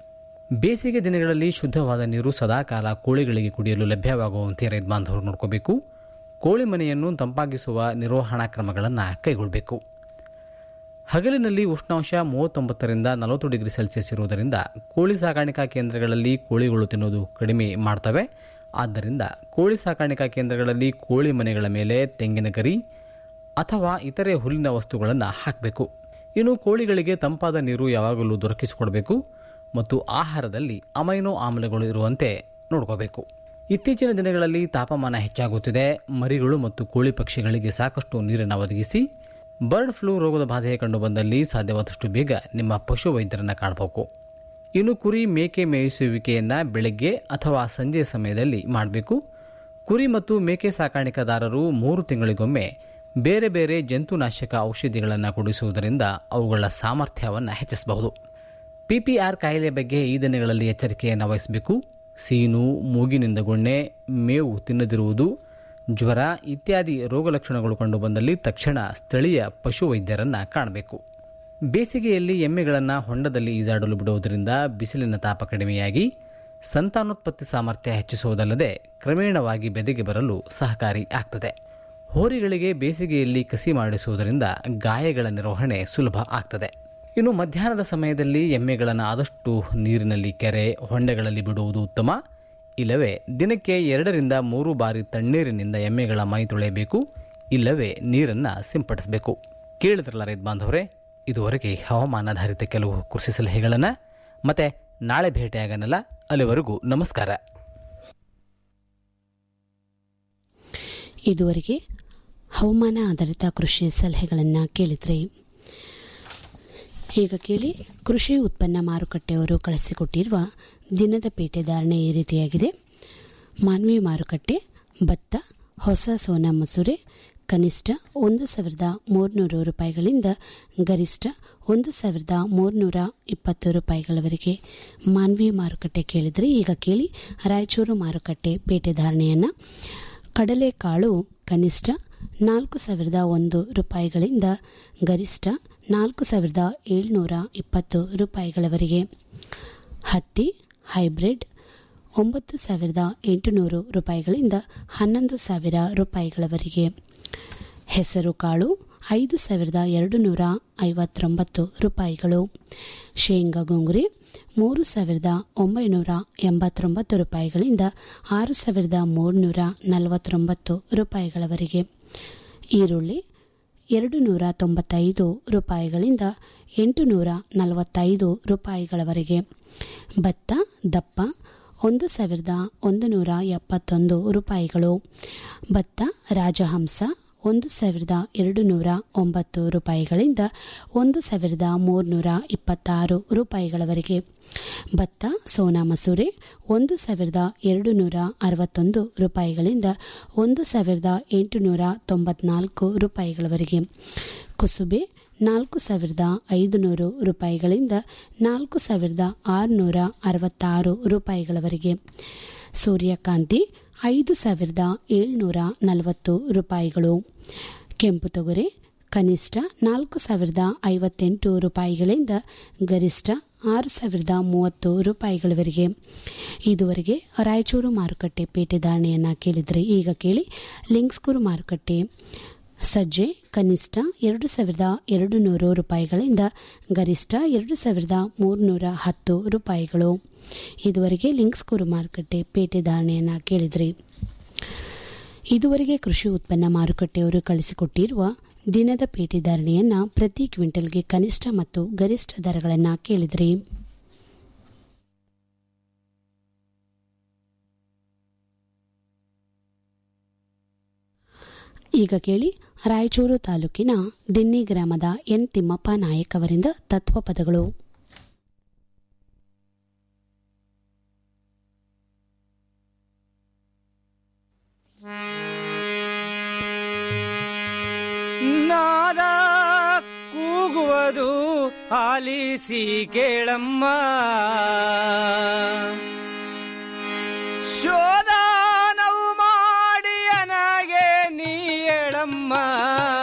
ಬೇಸಿಗೆ ದಿನಗಳಲ್ಲಿ ಶುದ್ಧವಾದ ನೀರು ಸದಾಕಾಲ ಕೋಳಿಗಳಿಗೆ ಕುಡಿಯಲು ಲಭ್ಯವಾಗುವಂತೆ ರೈತ ಬಾಂಧವರು ನೋಡ್ಕೋಬೇಕು ಕೋಳಿ ಮನೆಯನ್ನು ತಂಪಾಗಿಸುವ ನಿರ್ವಹಣಾ ಕ್ರಮಗಳನ್ನು ಕೈಗೊಳ್ಳಬೇಕು ಹಗಲಿನಲ್ಲಿ ಉಷ್ಣಾಂಶ ಮೂವತ್ತೊಂಬತ್ತರಿಂದ ನಲವತ್ತು ಡಿಗ್ರಿ ಸೆಲ್ಸಿಯಸ್ ಇರುವುದರಿಂದ ಕೋಳಿ ಸಾಕಾಣಿಕಾ ಕೇಂದ್ರಗಳಲ್ಲಿ ಕೋಳಿಗಳು ತಿನ್ನುವುದು ಕಡಿಮೆ ಮಾಡ್ತವೆ ಆದ್ದರಿಂದ ಕೋಳಿ ಸಾಕಾಣಿಕಾ ಕೇಂದ್ರಗಳಲ್ಲಿ ಕೋಳಿ ಮನೆಗಳ ಮೇಲೆ ತೆಂಗಿನ ಗರಿ ಅಥವಾ ಇತರೆ ಹುಲ್ಲಿನ ವಸ್ತುಗಳನ್ನು ಹಾಕಬೇಕು ಇನ್ನು ಕೋಳಿಗಳಿಗೆ ತಂಪಾದ ನೀರು ಯಾವಾಗಲೂ ದೊರಕಿಸಿಕೊಡಬೇಕು ಮತ್ತು ಆಹಾರದಲ್ಲಿ ಅಮೈನೋ ಆಮ್ಲಗಳು ಇರುವಂತೆ ನೋಡ್ಕೋಬೇಕು ಇತ್ತೀಚಿನ ದಿನಗಳಲ್ಲಿ ತಾಪಮಾನ ಹೆಚ್ಚಾಗುತ್ತಿದೆ ಮರಿಗಳು ಮತ್ತು ಕೋಳಿ ಪಕ್ಷಿಗಳಿಗೆ ಸಾಕಷ್ಟು ನೀರನ್ನು ಒದಗಿಸಿ ಬರ್ಡ್ ಫ್ಲೂ ರೋಗದ ಬಾಧೆ ಕಂಡುಬಂದಲ್ಲಿ ಸಾಧ್ಯವಾದಷ್ಟು ಬೇಗ ನಿಮ್ಮ ಪಶು ವೈದ್ಯರನ್ನು ಕಾಣಬೇಕು ಇನ್ನು ಕುರಿ ಮೇಕೆ ಮೇಯಿಸುವಿಕೆಯನ್ನು ಬೆಳಗ್ಗೆ ಅಥವಾ ಸಂಜೆ ಸಮಯದಲ್ಲಿ ಮಾಡಬೇಕು ಕುರಿ ಮತ್ತು ಮೇಕೆ ಸಾಕಾಣಿಕೆದಾರರು ಮೂರು ತಿಂಗಳಿಗೊಮ್ಮೆ ಬೇರೆ ಬೇರೆ ಜಂತುನಾಶಕ ಔಷಧಿಗಳನ್ನು ಕುಡಿಸುವುದರಿಂದ ಅವುಗಳ ಸಾಮರ್ಥ್ಯವನ್ನು ಹೆಚ್ಚಿಸಬಹುದು ಪಿಪಿಆರ್ ಕಾಯಿಲೆ ಬಗ್ಗೆ ಈ ದಿನಗಳಲ್ಲಿ ಎಚ್ಚರಿಕೆಯನ್ನು ವಹಿಸಬೇಕು ಸೀನು ಮೂಗಿನಿಂದ ಗೊಣ್ಣೆ ಮೇವು ತಿನ್ನದಿರುವುದು ಜ್ವರ ಇತ್ಯಾದಿ ರೋಗ ಲಕ್ಷಣಗಳು ಕಂಡುಬಂದಲ್ಲಿ ತಕ್ಷಣ ಸ್ಥಳೀಯ ಪಶುವೈದ್ಯರನ್ನು ಕಾಣಬೇಕು ಬೇಸಿಗೆಯಲ್ಲಿ ಎಮ್ಮೆಗಳನ್ನು ಹೊಂಡದಲ್ಲಿ ಈಜಾಡಲು ಬಿಡುವುದರಿಂದ ಬಿಸಿಲಿನ ತಾಪ ಕಡಿಮೆಯಾಗಿ ಸಂತಾನೋತ್ಪತ್ತಿ ಸಾಮರ್ಥ್ಯ ಹೆಚ್ಚಿಸುವುದಲ್ಲದೆ ಕ್ರಮೇಣವಾಗಿ ಬೆದೆಗೆ ಬರಲು ಸಹಕಾರಿ ಆಗ್ತದೆ ಹೋರಿಗಳಿಗೆ ಬೇಸಿಗೆಯಲ್ಲಿ ಕಸಿ ಮಾಡಿಸುವುದರಿಂದ ಗಾಯಗಳ ನಿರ್ವಹಣೆ ಸುಲಭ ಆಗ್ತದೆ ಇನ್ನು ಮಧ್ಯಾಹ್ನದ ಸಮಯದಲ್ಲಿ ಎಮ್ಮೆಗಳನ್ನು ಆದಷ್ಟು ನೀರಿನಲ್ಲಿ ಕೆರೆ ಹೊಂಡೆಗಳಲ್ಲಿ ಬಿಡುವುದು ಉತ್ತಮ ಇಲ್ಲವೇ ದಿನಕ್ಕೆ ಎರಡರಿಂದ ಮೂರು ಬಾರಿ ತಣ್ಣೀರಿನಿಂದ ಎಮ್ಮೆಗಳ ಮೈ ತೊಳೆಯಬೇಕು ಇಲ್ಲವೇ ನೀರನ್ನು ಸಿಂಪಡಿಸಬೇಕು ಕೇಳಿದ್ರಲ್ಲ ರೈತ ಬಾಂಧವರೇ ಇದುವರೆಗೆ ಹವಾಮಾನಾಧಾರಿತ ಕೆಲವು ಕೃಷಿ ಸಲಹೆಗಳನ್ನು ಮತ್ತೆ ನಾಳೆ ಭೇಟಿಯಾಗನಲ್ಲ ಅಲ್ಲಿವರೆಗೂ ನಮಸ್ಕಾರ ಇದುವರೆಗೆ ಹವಾಮಾನ ಆಧಾರಿತ ಕೃಷಿ ಸಲಹೆಗಳನ್ನು ಕೇಳಿದ್ರಿ ಈಗ ಕೇಳಿ ಕೃಷಿ ಉತ್ಪನ್ನ ಮಾರುಕಟ್ಟೆಯವರು ಕಳಿಸಿಕೊಟ್ಟಿರುವ ದಿನದ ಪೇಟೆ ಧಾರಣೆ ಈ ರೀತಿಯಾಗಿದೆ ಮಾನ್ವಿ ಮಾರುಕಟ್ಟೆ ಭತ್ತ ಹೊಸ ಸೋನಾ ಮಸೂರೆ ಕನಿಷ್ಠ ಒಂದು ಸಾವಿರದ ಮೂರುನೂರು ರೂಪಾಯಿಗಳಿಂದ ಗರಿಷ್ಠ ಒಂದು ಸಾವಿರದ ಮೂರುನೂರ ಇಪ್ಪತ್ತು ರೂಪಾಯಿಗಳವರೆಗೆ ಮಾನ್ವಿ ಮಾರುಕಟ್ಟೆ ಕೇಳಿದರೆ ಈಗ ಕೇಳಿ ರಾಯಚೂರು ಮಾರುಕಟ್ಟೆ ಪೇಟೆ ಧಾರಣೆಯನ್ನು ಕಡಲೆಕಾಳು ಕನಿಷ್ಠ ನಾಲ್ಕು ಸಾವಿರದ ಒಂದು ರೂಪಾಯಿಗಳಿಂದ ಗರಿಷ್ಠ ನಾಲ್ಕು ಸಾವಿರದ ಏಳ್ನೂರ ಇಪ್ಪತ್ತು ರೂಪಾಯಿಗಳವರೆಗೆ ಹತ್ತಿ ಹೈಬ್ರಿಡ್ ಒಂಬತ್ತು ಸಾವಿರದ ಎಂಟುನೂರು ರೂಪಾಯಿಗಳಿಂದ ಹನ್ನೊಂದು ಸಾವಿರ ರೂಪಾಯಿಗಳವರೆಗೆ ಹೆಸರು ಕಾಳು ಐದು ಸಾವಿರದ ಎರಡು ನೂರ ಐವತ್ತೊಂಬತ್ತು ರೂಪಾಯಿಗಳು ಶೇಂಗಾ ಗೊಂಗುರಿ ಮೂರು ಸಾವಿರದ ಒಂಬೈನೂರ ಎಂಬತ್ತೊಂಬತ್ತು ರೂಪಾಯಿಗಳಿಂದ ಆರು ಸಾವಿರದ ಮೂರುನೂರ ನಲವತ್ತೊಂಬತ್ತು ರೂಪಾಯಿಗಳವರೆಗೆ ಈರುಳ್ಳಿ ಎರಡು ನೂರ ತೊಂಬತ್ತೈದು ರೂಪಾಯಿಗಳಿಂದ ಎಂಟು ನೂರ ನಲವತ್ತೈದು ರೂಪಾಯಿಗಳವರೆಗೆ ಭತ್ತ ದಪ್ಪ ಒಂದು ಸಾವಿರದ ಒಂದು ನೂರ ಎಪ್ಪತ್ತೊಂದು ರೂಪಾಯಿಗಳು ಭತ್ತ ರಾಜಹಂಸ ಒಂದು ಸಾವಿರದ ಎರಡು ನೂರ ಒಂಬತ್ತು ರೂಪಾಯಿಗಳಿಂದ ಒಂದು ಸಾವಿರದ ಮೂರುನೂರ ಇಪ್ಪತ್ತಾರು ರೂಪಾಯಿಗಳವರೆಗೆ ಭತ್ತ ಸೋನಾ ಮಸೂರೆ ಒಂದು ಸಾವಿರದ ಎರಡು ನೂರ ಅರವತ್ತೊಂದು ರೂಪಾಯಿಗಳಿಂದ ಒಂದು ಸಾವಿರದ ಎಂಟುನೂರ ತೊಂಬತ್ನಾಲ್ಕು ರೂಪಾಯಿಗಳವರೆಗೆ ಕುಸುಬೆ ನಾಲ್ಕು ಸಾವಿರದ ಐದುನೂರು ರೂಪಾಯಿಗಳಿಂದ ನಾಲ್ಕು ಸಾವಿರದ ಆರುನೂರ ಅರವತ್ತಾರು ರೂಪಾಯಿಗಳವರೆಗೆ ಸೂರ್ಯಕಾಂತಿ ಐದು ಸಾವಿರದ ಏಳ್ನೂರ ನಲವತ್ತು ರೂಪಾಯಿಗಳು ಕೆಂಪು ತೊಗರೆ ಕನಿಷ್ಠ ನಾಲ್ಕು ಸಾವಿರದ ಐವತ್ತೆಂಟು ರೂಪಾಯಿಗಳಿಂದ ಗರಿಷ್ಠ ಆರು ಸಾವಿರದ ಮೂವತ್ತು ರೂಪಾಯಿಗಳವರೆಗೆ ಇದುವರೆಗೆ ರಾಯಚೂರು ಮಾರುಕಟ್ಟೆ ಪೇಟೆ ಧಾರಣೆಯನ್ನು ಕೇಳಿದರೆ ಈಗ ಕೇಳಿ ಲಿಂಕ್ಸ್ಕೂರು ಮಾರುಕಟ್ಟೆ ಸಜ್ಜೆ ಕನಿಷ್ಠ ಎರಡು ಸಾವಿರದ ಎರಡು ನೂರು ರೂಪಾಯಿಗಳಿಂದ ಗರಿಷ್ಠ ಎರಡು ಸಾವಿರದ ಮೂರುನೂರ ಹತ್ತು ರೂಪಾಯಿಗಳು ಇದುವರೆಗೆ ಲಿಂಕ್ಸ್ಕೂರು ಮಾರುಕಟ್ಟೆ ಪೇಟೆ ಧಾರಣೆಯನ್ನು ಕೇಳಿದ್ರಿ ಇದುವರೆಗೆ ಕೃಷಿ ಉತ್ಪನ್ನ ಮಾರುಕಟ್ಟೆಯವರು ಕಳಿಸಿಕೊಟ್ಟಿರುವ ದಿನದ ಪೇಟೆ ಧಾರಣೆಯನ್ನು ಪ್ರತಿ ಕ್ವಿಂಟಲ್ಗೆ ಕನಿಷ್ಠ ಮತ್ತು ಗರಿಷ್ಠ ದರಗಳನ್ನು ಕೇಳಿದ್ರಿ ಈಗ ಕೇಳಿ ರಾಯಚೂರು ತಾಲೂಕಿನ ದಿನ್ನಿ ಗ್ರಾಮದ ಎನ್ ತಿಮ್ಮಪ್ಪ ನಾಯಕ್ ಅವರಿಂದ ತತ್ವಪದಗಳು ನಾದ ಕೂಗುವುದು ಆಲಿಸಿ ಕೇಳಮ್ಮ ಶೋಧಾನವು ಮಾಡಿ ನನಗೆ ನೀ ಹೇಳಮ್ಮ